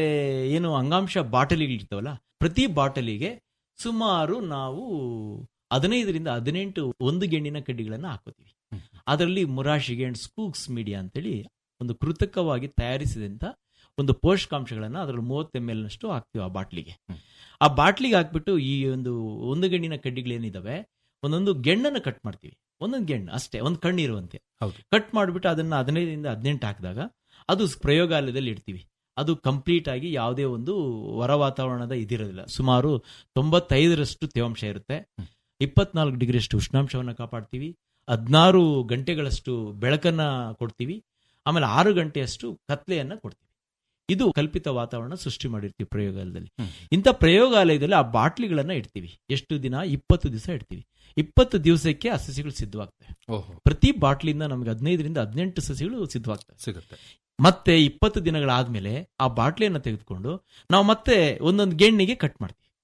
ಏನು ಅಂಗಾಂಶ ಬಾಟಲಿಗಳಿರ್ತಾವಲ್ಲ ಪ್ರತಿ ಬಾಟಲಿಗೆ ಸುಮಾರು ನಾವು ಹದಿನೈದರಿಂದ ಹದಿನೆಂಟು ಒಂದು ಗೆಣ್ಣಿನ ಕಡ್ಡಿಗಳನ್ನ ಹಾಕೋತೀವಿ ಹ್ಮ್. ಅದರಲ್ಲಿ ಮುರಾಶಿಗೆ ಅಂಡ್ ಸ್ಕೂಕ್ಸ್ ಮೀಡಿಯಾ ಅಂತೇಳಿ ಒಂದು ಕೃತಕವಾಗಿ ತಯಾರಿಸಿದಂತ ಒಂದು ಪೋಷಕಾಂಶಗಳನ್ನ ಅದರಲ್ಲಿ ಮೂವತ್ತು ಎಮ್ ಎಲ್ ನಷ್ಟು ಹಾಕ್ತೀವಿ ಆ ಬಾಟ್ಲಿಗೆ ಹ್ಮ್. ಆ ಬಾಟ್ಲಿಗೆ ಹಾಕ್ಬಿಟ್ಟು ಈ ಒಂದು ಒಂದು ಗೆಣ್ಣಿನ ಕಡ್ಡಿಗಳೇನಿದಾವೆ ಒಂದೊಂದು ಗೆಣ್ಣನ್ನು ಕಟ್ ಮಾಡ್ತೀವಿ ಒಂದೊಂದು ಗೆಣ್ಣು ಅಷ್ಟೇ ಒಂದು ಕಣ್ಣಿರುವಂತೆ ಹೌದು. ಕಟ್ ಮಾಡಿಬಿಟ್ಟು ಅದನ್ನ ಹದಿನೈದರಿಂದ ಹದಿನೆಂಟು ಹಾಕಿದಾಗ ಅದು ಪ್ರಯೋಗಾಲಯದಲ್ಲಿ ಇಡ್ತೀವಿ ಅದು ಕಂಪ್ಲೀಟ್ ಆಗಿ ಯಾವುದೇ ಒಂದು ಹೊರ ವಾತಾವರಣದ ಇದಿರೋದಿಲ್ಲ ಸುಮಾರು ತೊಂಬತ್ತೈದರಷ್ಟು ತೇವಾಂಶ ಇರುತ್ತೆ ಹ್ಮ್. ಇಪ್ಪತ್ನಾಲ್ಕು ಡಿಗ್ರಿಯಷ್ಟು ಉಷ್ಣಾಂಶವನ್ನ ಕಾಪಾಡ್ತೀವಿ ಹದಿನಾರು ಗಂಟೆಗಳಷ್ಟು ಬೆಳಕನ್ನ ಕೊಡ್ತೀವಿ ಆಮೇಲೆ ಆರು ಗಂಟೆಯಷ್ಟು ಕತ್ಲೆಯನ್ನ ಕೊಡ್ತೀವಿ ಇದು ಕಲ್ಪಿತ ವಾತಾವರಣ ಸೃಷ್ಟಿ ಮಾಡಿರ್ತೀವಿ ಪ್ರಯೋಗಾಲಯದಲ್ಲಿ ಹ್ಮ್. ಇಂಥ ಪ್ರಯೋಗಾಲಯದಲ್ಲಿ ಆ ಬಾಟ್ಲಿಗಳನ್ನ ಇಡ್ತೀವಿ ಎಷ್ಟು ದಿನ ಇಪ್ಪತ್ತು ದಿವಸ ಇಡ್ತೀವಿ ಇಪ್ಪತ್ತು ದಿವಸಕ್ಕೆ ಆ ಸಸಿಗಳು ಸಿದ್ಧವಾಗ್ತವೆ ಓಹೋ ಪ್ರತಿ ಬಾಟ್ಲಿಂದ ನಮಗೆ ಹದಿನೈದರಿಂದ ಹದಿನೆಂಟು ಸಸಿಗಳು ಸಿದ್ಧವಾಗ್ತವೆ ಸಿಗುತ್ತೆ ಮತ್ತೆ ಇಪ್ಪತ್ತು ದಿನಗಳಾದ್ಮೇಲೆ ಆ ಬಾಟ್ಲಿಯನ್ನ ತೆಗೆದುಕೊಂಡು ನಾವು ಮತ್ತೆ ಒಂದೊಂದು ಗೆಣ್ಣಿಗೆ ಕಟ್ ಮಾಡ್ತೀವಿ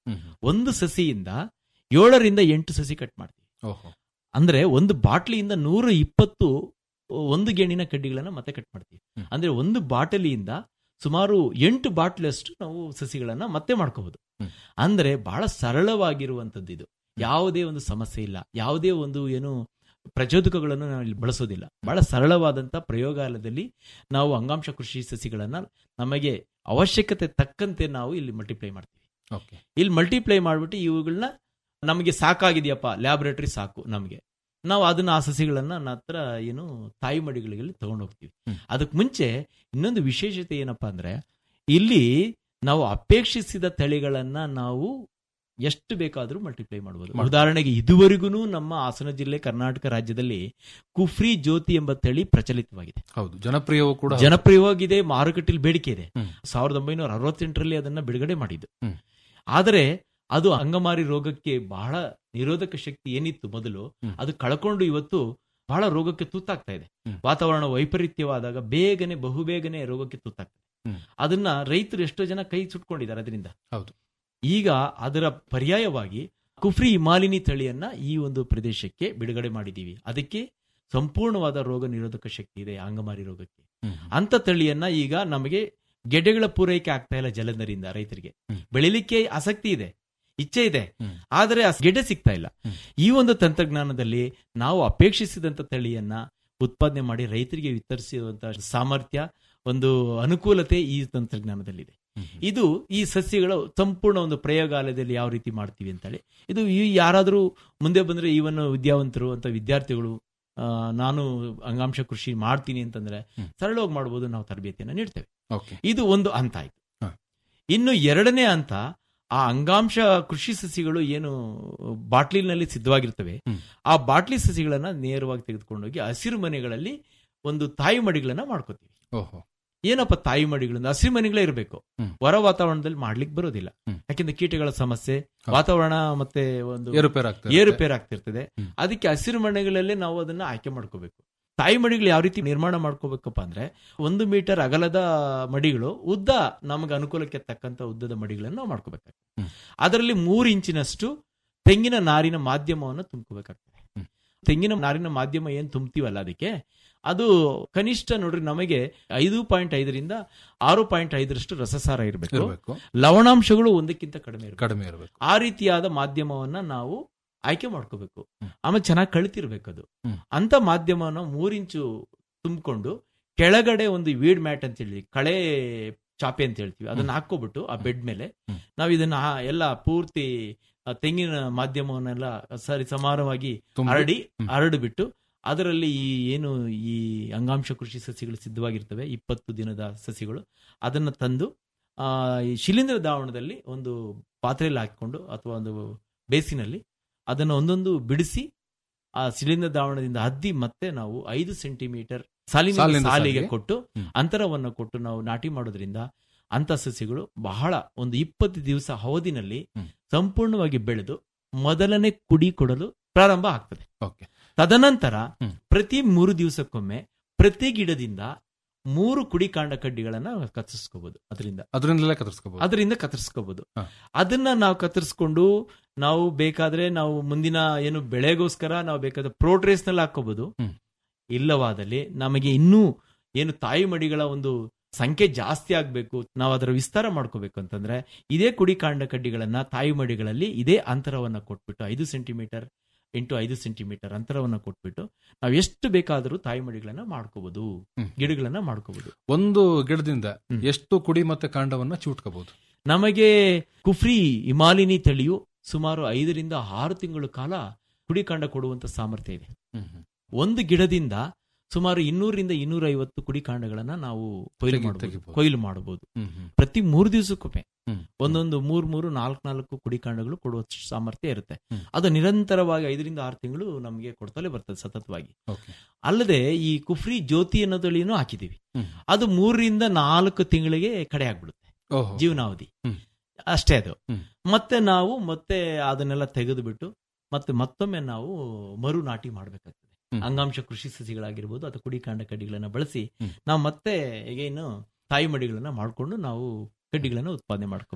ಒಂದು ಸಸಿಯಿಂದ ಏಳರಿಂದ ಎಂಟು ಸಸಿ ಕಟ್ ಮಾಡ್ತೀವಿ ಓಹೋ ಅಂದ್ರೆ ಒಂದು ಬಾಟ್ಲಿಯಿಂದ ನೂರ ಇಪ್ಪತ್ತು ಒಂದು ಗೇಣಿನ ಕಡ್ಡಿಗಳನ್ನ ಮತ್ತೆ ಕಟ್ ಮಾಡ್ತೀವಿ ಅಂದ್ರೆ ಒಂದು ಬಾಟಲಿಯಿಂದ ಸುಮಾರು ಎಂಟು ಬಾಟ್ಲಷ್ಟು ನಾವು ಸಸಿಗಳನ್ನ ಮತ್ತೆ ಮಾಡ್ಕೋಬಹುದು ಅಂದ್ರೆ ಬಹಳ ಸರಳವಾಗಿರುವಂತದ್ದು ಇದು ಯಾವುದೇ ಒಂದು ಸಮಸ್ಯೆ ಇಲ್ಲ ಯಾವುದೇ ಒಂದು ಏನು ಪ್ರಚೋದಕಗಳನ್ನು ನಾವು ಇಲ್ಲಿ ಬಳಸೋದಿಲ್ಲ ಬಹಳ ಸರಳವಾದಂತ ಪ್ರಯೋಗಾಲಯದಲ್ಲಿ ನಾವು ಅಂಗಾಂಶ ಕೃಷಿ ಸಸಿಗಳನ್ನ ನಮಗೆ ಅವಶ್ಯಕತೆ ತಕ್ಕಂತೆ ನಾವು ಇಲ್ಲಿ ಮಲ್ಟಿಪ್ಲೈ ಮಾಡ್ತೀವಿ ಓಕೆ ಇಲ್ಲಿ ಮಲ್ಟಿಪ್ಲೈ ಮಾಡ್ಬಿಟ್ಟು ಇವುಗಳನ್ನ ನಮಗೆ ಸಾಕಾಗಿದೆಯಪ್ಪ ಲ್ಯಾಬೊರೇಟರಿ ಸಾಕು ನಮಗೆ ನಾವು ಅದನ್ನ ಆ ಸಸಿಗಳನ್ನ ನನ್ನ ಹತ್ರ ಏನು ತಾಯಿ ಮಡಿಗಳಿಗೆ ತಗೊಂಡು ಹೋಗ್ತೀವಿ ಅದಕ್ಕೆ ಮುಂಚೆ ಇನ್ನೊಂದು ವಿಶೇಷತೆ ಏನಪ್ಪಾ ಅಂದ್ರೆ ಇಲ್ಲಿ ನಾವು ಅಪೇಕ್ಷಿಸಿದ ತಳಿಗಳನ್ನ ನಾವು ಎಷ್ಟು ಬೇಕಾದರೂ ಮಲ್ಟಿಪ್ಲೈ ಮಾಡಬಹುದು ಮಾಡ್ಬೋದು. ಉದಾಹರಣೆಗೆ ಇದುವರೆಗೂ ನಮ್ಮ ಹಾಸನ ಜಿಲ್ಲೆ ಕರ್ನಾಟಕ ರಾಜ್ಯದಲ್ಲಿ ಕುಫ್ರಿ ಜ್ಯೋತಿ ಎಂಬ ತಳಿ ಪ್ರಚಲಿತವಾಗಿದೆ ಹೌದು ಜನಪ್ರಿಯವೂ ಕೂಡ ಹೌದು. ಜನಪ್ರಿಯವಾಗಿದೆ ಮಾರುಕಟ್ಟೆಯಲ್ಲಿ ಬೇಡಿಕೆ ಇದೆ ಹ್ಮ್. ಸಾವಿರದ ಒಂಬೈನೂರ ಅರವತ್ತೆಂಟರಲ್ಲಿ ಅದನ್ನ ಬಿಡುಗಡೆ ಮಾಡಿದ್ದು ಹ್ಮ್. ಆದರೆ ಅದು ಅಂಗಮಾರಿ ರೋಗಕ್ಕೆ ಬಹಳ ನಿರೋಧಕ ಶಕ್ತಿ ಏನಿತ್ತು ಮೊದಲು ಹ್ಮ್. ಅದು ಕಳ್ಕೊಂಡು ಇವತ್ತು ಬಹಳ ರೋಗಕ್ಕೆ ತುತ್ತಾಗ್ತಾ ಇದೆ ಹ್ಮ್. ವಾತಾವರಣ ವೈಪರೀತ್ಯವಾದಾಗ ಬೇಗನೆ ಬಹುಬೇಗನೆ ರೋಗಕ್ಕೆ ತುತ್ತಾಗ್ತದೆ ಹ್ಮ್. ಅದನ್ನ ರೈತರು ಎಷ್ಟೋ ಜನ ಕೈ ಸುಟ್ಕೊಂಡಿದ್ದಾರೆ ಅದರಿಂದ ಹೌದು ಈಗ ಅದರ ಪರ್ಯಾಯವಾಗಿ ಕುಫ್ರಿ ಹಿಮಾಲಿನಿ ತಳಿಯನ್ನ ಈ ಒಂದು ಪ್ರದೇಶಕ್ಕೆ ಬಿಡುಗಡೆ ಮಾಡಿದೀವಿ ಅದಕ್ಕೆ ಸಂಪೂರ್ಣವಾದ ರೋಗ ನಿರೋಧಕ ಶಕ್ತಿ ಇದೆ ಅಂಗಮಾರಿ ರೋಗಕ್ಕೆ ಹ್ಮ್. ಅಂತ ತಳಿಯನ್ನ ಈಗ ನಮಗೆ ಗೆಡ್ಡೆಗಳ ಪೂರೈಕೆ ಆಗ್ತಾ ಇಲ್ಲ ಜಲಂಧರಿಂದ ರೈತರಿಗೆ ಹ್ಮ್. ಬೆಳಿಲಿಕ್ಕೆ ಆಸಕ್ತಿ ಇದೆ ಇಚ್ಛೆ ಇದೆ ಹ್ಮ್. ಆದರೆ ಆ ಗೆಡ್ಡೆ ಸಿಗ್ತಾ ಇಲ್ಲ ಹ್ಮ್. ಈ ಒಂದು ತಂತ್ರಜ್ಞಾನದಲ್ಲಿ ನಾವು ಅಪೇಕ್ಷಿಸಿದಂತ ತಳಿಯನ್ನ ಉತ್ಪಾದನೆ ಮಾಡಿ ರೈತರಿಗೆ ವಿತರಿಸುವಂತ ಸಾಮರ್ಥ್ಯ ಒಂದು ಅನುಕೂಲತೆ ಈ ತಂತ್ರಜ್ಞಾನದಲ್ಲಿದೆ ಹ್ಮ್. ಇದು ಈ ಸಸ್ಯಗಳ ಸಂಪೂರ್ಣ ಒಂದು ಪ್ರಯೋಗಾಲಯದಲ್ಲಿ ಯಾವ ರೀತಿ ಮಾಡ್ತೀವಿ ಅಂತೇಳಿ ಇದು ಈ ಯಾರಾದರೂ ಮುಂದೆ ಬಂದ್ರೆ ಈವನ್ ವಿದ್ಯಾವಂತರು ಅಂತ ವಿದ್ಯಾರ್ಥಿಗಳು ಆ, ನಾನು ಅಂಗಾಂಶ ಕೃಷಿ ಮಾಡ್ತೀನಿ ಅಂತಂದ್ರೆ ಹ್ಮ್. ಸರಳವಾಗಿ ಮಾಡ್ಬೋದು ನಾವು ತರಬೇತಿಯನ್ನು ನೀಡ್ತೇವೆ ಓಕೆ ಇದು ಒಂದು ಹಂತ ಆಯ್ತು ಹ. ಇನ್ನು ಎರಡನೇ ಹಂತ ಆ ಅಂಗಾಂಶ ಕೃಷಿ ಸಸಿಗಳು ಏನು ಬಾಟ್ಲಿನಲ್ಲಿ ಸಿದ್ಧವಾಗಿರ್ತವೆ ಹ್ಮ್. ಆ ಬಾಟ್ಲಿ ಸಸಿಗಳನ್ನ ನೇರವಾಗಿ ತೆಗೆದುಕೊಂಡೋಗಿ ಹಸಿರು ಮನೆಗಳಲ್ಲಿ ಒಂದು ತಾಯಿ ಮಡಿಗಳನ್ನ ಮಾಡ್ಕೋತೀವಿ ಓಹೋ ಏನಪ್ಪ ತಾಯಿ ಮಡಿಗಳಿಂದ ಹಸಿರು ಮನೆಗಳೇ ಇರಬೇಕು ಹ್ಮ್. ಹೊರ ವಾತಾವರಣದಲ್ಲಿ ಮಾಡ್ಲಿಕ್ಕೆ ಬರೋದಿಲ್ಲ ಹ್ಮ್. ಯಾಕೆಂದ್ರೆ ಕೀಟಗಳ ಸಮಸ್ಯೆ ಹೌದು. ವಾತಾವರಣ ಮತ್ತೆ ಒಂದು ಏರುಪೇರು ಆಗ್ತದೆ ಏರುಪೇರು ಆಗ್ತಿರ್ತದೆ ಹ್ಮ್. ಅದಕ್ಕೆ ಹಸಿರು ಮನೆಗಳಲ್ಲೇ ನಾವು ಅದನ್ನ ಆಯ್ಕೆ ಮಾಡ್ಕೋಬೇಕು ತಾಯಿ ಮಡಿಗಳು ಯಾವ ರೀತಿ ನಿರ್ಮಾಣ ಮಾಡ್ಕೋಬೇಕಪ್ಪ ಅಂದ್ರೆ ಒಂದು ಮೀಟರ್ ಅಗಲದ ಮಡಿಗಳು ಉದ್ದ ನಮಗೆ ಅನುಕೂಲಕ್ಕೆ ತಕ್ಕಂತ ಉದ್ದದ ಮಡಿಗಳನ್ನು ನಾವು ಮಾಡ್ಕೋಬೇಕಾಗ್ತದೆ ಹ್ಮ್. ಅದರಲ್ಲಿ ಮೂರು ಇಂಚಿನಷ್ಟು ತೆಂಗಿನ ನಾರಿನ ಮಾಧ್ಯಮವನ್ನು ತುಂಬ್ಕೋಬೇಕಾಗ್ತದೆ ಹ್ಮ್. ತೆಂಗಿನ ನಾರಿನ ಮಾಧ್ಯಮ ಏನ್ ತುಂಬ್ತೀವಲ್ಲ ಅದಕ್ಕೆ ಅದು ಕನಿಷ್ಠ ನೋಡ್ರಿ ನಮಗೆ ಐದು ಪಾಯಿಂಟ್ ಐದರಿಂದ ಆರು ಪಾಯಿಂಟ್ ಐದರಷ್ಟು ರಸಸಾರ ಇರಬೇಕು ಇರಬೇಕು ಲವಣಾಂಶಗಳು ಒಂದಕ್ಕಿಂತ ಕಡಿಮೆ ಇರಬೇಕು ಕಡಿಮೆ ಇರಬೇಕು ಆ ರೀತಿಯಾದ ಮಾಧ್ಯಮವನ್ನ ನಾವು ಆಯ್ಕೆ ಮಾಡ್ಕೋಬೇಕು ಹ್ಮ್. ಆಮೇಲೆ ಚೆನ್ನಾಗಿ ಕಳಿತಿರ್ಬೇಕು ಅದು ಹ್ಮ್. ಅಂತ ಮಾಧ್ಯಮವನ್ನು ಮೂರಿಂಚು ತುಂಬಿಕೊಂಡು ಕೆಳಗಡೆ ಒಂದು ವೀಡ್ ಮ್ಯಾಟ್ ಅಂತ ಹೇಳಿ ಕಳೆ ಚಾಪೆ ಅಂತ ಹೇಳ್ತೀವಿ ಅದನ್ನ ಹಾಕೋಬಿಟ್ಟು ಆ ಬೆಡ್ ಮೇಲೆ ಹ್ಮ್. ನಾವು ಇದನ್ನ ಆ- ಎಲ್ಲ ಪೂರ್ತಿ ಆ ತೆಂಗಿನ ಮಾಧ್ಯಮವನ್ನೆಲ್ಲ ಸರಿ ಸಮಾನವಾಗಿ ತುಂಬಿ- ಹರಡಿ ಹ್ಮ್. ಹರಡಿಬಿಟ್ಟು ಅದರಲ್ಲಿ ಈ ಏನು ಈ ಅಂಗಾಂಶ ಕೃಷಿ ಸಸಿಗಳು ಸಿದ್ಧವಾಗಿರ್ತವೆ ಇಪ್ಪತ್ತು ದಿನದ ಸಸಿಗಳು ಅದನ್ನ ತಂದು ಆ ಈ ಶಿಲೀಂಧ್ರ ದಾವಣದಲ್ಲಿ ಒಂದು ಪಾತ್ರೆಯಲ್ಲಿ ಹಾಕಿಕೊಂಡು ಅಥವಾ ಒಂದು ಬೇಸಿನಲ್ಲಿ ಅದನ್ನು ಒಂದೊಂದು ಬಿಡಿಸಿ ಆ ಶಿಲೀಂಧ್ರ ದಾವಣದಿಂದ ಹದ್ದಿ ಮತ್ತೆ ನಾವು ಐದು ಸೆಂಟಿಮೀಟರ್ ಸಾಲಿನ ಸಾಲಿನಿಂದ ಸಾಲಿಗೆ ಸಾಲಿಗೆ. ಕೊಟ್ಟು ಹ್ಮ್. ಅಂತರವನ್ನು ಕೊಟ್ಟು ನಾವು ನಾಟಿ ಮಾಡೋದ್ರಿಂದ ಅಂತ ಸಸ್ಯಗಳು ಬಹಳ ಒಂದು ಇಪ್ಪತ್ತು ದಿವಸ ಅವಧಿನಲ್ಲಿ ಹ್ಮ್. ಸಂಪೂರ್ಣವಾಗಿ ಬೆಳೆದು ಮೊದಲನೇ ಕುಡಿ ಕೊಡಲು ಪ್ರಾರಂಭ ಆಗ್ತದೆ ಓಕೆ ತದನಂತರ ಹ್ಮ್. ಪ್ರತಿ ಮೂರು ದಿವಸಕ್ಕೊಮ್ಮೆ ಪ್ರತಿ ಗಿಡದಿಂದ ಮೂರು ಕುಡಿ ಕಾಂಡ ಕಡ್ಡಿಗಳನ್ನ ಕತ್ತರಿಸ್ಕೋಬಹುದು ಅದರಿಂದ ಅದರಿಂದಲೇ ಕತ್ತರಿಸ್ಕೋಬಹುದು ಅದರಿಂದ ಕತ್ತರಿಸ್ಕೋಬಹುದು ಹ. ಅದನ್ನ ನಾವು ಕತ್ತರಿಸ್ಕೊಂಡು ನಾವು ಬೇಕಾದ್ರೆ ನಾವು ಮುಂದಿನ ಏನು ಬೆಳೆಗೋಸ್ಕರ ನಾವು ಬೇಕಾದ್ರೆ ಪ್ರೋಟ್ರೇಸ್ ನಲ್ಲಿ ಹಾಕೋಬಹುದು ಹ್ಮ್. ಇಲ್ಲವಾದಲ್ಲಿ ನಮಗೆ ಇನ್ನೂ ಏನು ತಾಯಿ ಮಡಿಗಳ ಒಂದು ಸಂಖ್ಯೆ ಜಾಸ್ತಿ ಆಗ್ಬೇಕು ನಾವು ಅದರ ವಿಸ್ತಾರ ಮಾಡ್ಕೋಬೇಕು ಅಂತಂದ್ರೆ ಇದೇ ಕುಡಿ ಕಾಂಡ ಕಡ್ಡಿಗಳನ್ನ ತಾಯಿ ಮಡಿಗಳಲ್ಲಿ ಇದೇ ಅಂತರವನ್ನ ಕೊಟ್ಬಿಟ್ಟು ಐದು ಸೆಂಟಿಮೀಟರ್ ಇಂಟು ಐದು ಸೆಂಟಿಮೀಟರ್ ಅಂತರವನ್ನ ಕೊಟ್ಬಿಟ್ಟು ನಾವು ಎಷ್ಟು ಬೇಕಾದರೂ ತಾಯಿ ಮಡಿಗಳನ್ನ ಮಾಡ್ಕೋಬಹುದು ಹ್ಮ್. ಗಿಡಗಳನ್ನ ಮಾಡ್ಕೋಬಹುದು ಒಂದು ಗಿಡದಿಂದ ಹ್ಮ್. ಎಷ್ಟು ಕುಡಿ ಮತ್ತೆ ಕಾಂಡವನ್ನ ಚೂಟ್ಕೋಬಹುದು ನಮಗೆ ಕುಫ್ರಿ ಹಿಮಾಲಿನಿ ತಳಿಯು ಸುಮಾರು ಐದರಿಂದ ಆರು ತಿಂಗಳ ಕಾಲ ಕುಡಿಕಾಂಡ ಕೊಡುವಂತ ಸಾಮರ್ಥ್ಯ ಇದೆ ಒಂದು ಗಿಡದಿಂದ ಸುಮಾರು ಇನ್ನೂರಿಂದ ಇನ್ನೂರ ಐವತ್ತು ಕುಡಿಕಾಂಡಗಳನ್ನ ನಾವು ಕೊಯ್ಲು ತೆಗಿ- ಮಾಡಬಹುದು ತೆಗಿಬೋದು. ಕೊಯ್ಲು ಮಾಡಬಹುದು ಹ್ಮ್, ಹ್ಮ್. ಪ್ರತಿ ಮೂರು ದಿವಸಕ್ಕೊಮ್ಮೆ ಹ್ಮ್. ಒಂದೊಂದು ಮೂರ್ ಮೂರು ನಾಲ್ಕು ನಾಲ್ಕು ಕುಡಿಕಾಂಡಗಳು ಕೊಡುವ ಸಾಮರ್ಥ್ಯ ಇರುತ್ತೆ ಹ್ಮ್. ಅದು ನಿರಂತರವಾಗಿ ಐದರಿಂದ ಆರು ತಿಂಗಳು ನಮಗೆ ಕೊಡ್ತಲೇ ಬರ್ತದೆ ಸತತವಾಗಿ ಓಕೆ ಅಲ್ಲದೆ ಈ ಕುಫ್ರಿ ಜ್ಯೋತಿ ಅನ್ನೋ ತಳಿನೂ ಹಾಕಿದೀವಿ ಹ್ಮ್. ಅದು ಮೂರರಿಂದ ನಾಲ್ಕು ತಿಂಗಳಿಗೆ ಕಡೆ ಆಗ್ಬಿಡುತ್ತೆ ಓಹೋ ಜೀವನಾವಧಿ ಹ್ಮ್. ಅಷ್ಟೇ ಅದು ಹ್ಮ್. ಮತ್ತೆ ನಾವು ಮತ್ತೆ ಅದನ್ನೆಲ್ಲ ತೆಗೆದು ಬಿಟ್ಟು ಮತ್ತೆ ಮತ್ತೊಮ್ಮೆ ನಾವು ಮರು ನಾಟಿ ಮಾಡಬೇಕಾಗ್ತದೆ ಹ್ಮ್. ಅಂಗಾಂಶ ಕೃಷಿ ಸಸಿಗಳಾಗಿರ್ಬೋದು ಅಥವಾ ಕುಡಿ ಕಾಂಡ ಕಡ್ಡಿಗಳನ್ನ ಬಳಸಿ ಹ್ಮ್. ನಾವು ಮತ್ತೆ ಏನು ತಾಯಿ ಮಡಿಗಳನ್ನ ಮಾಡಿಕೊಂಡು ನಾವು ಕಡ್ಡಿಗಳನ್ನ ಉತ್ಪಾದನೆ ಮಾಡ್ಕೋಬೇಕಾಗ್ತದೆ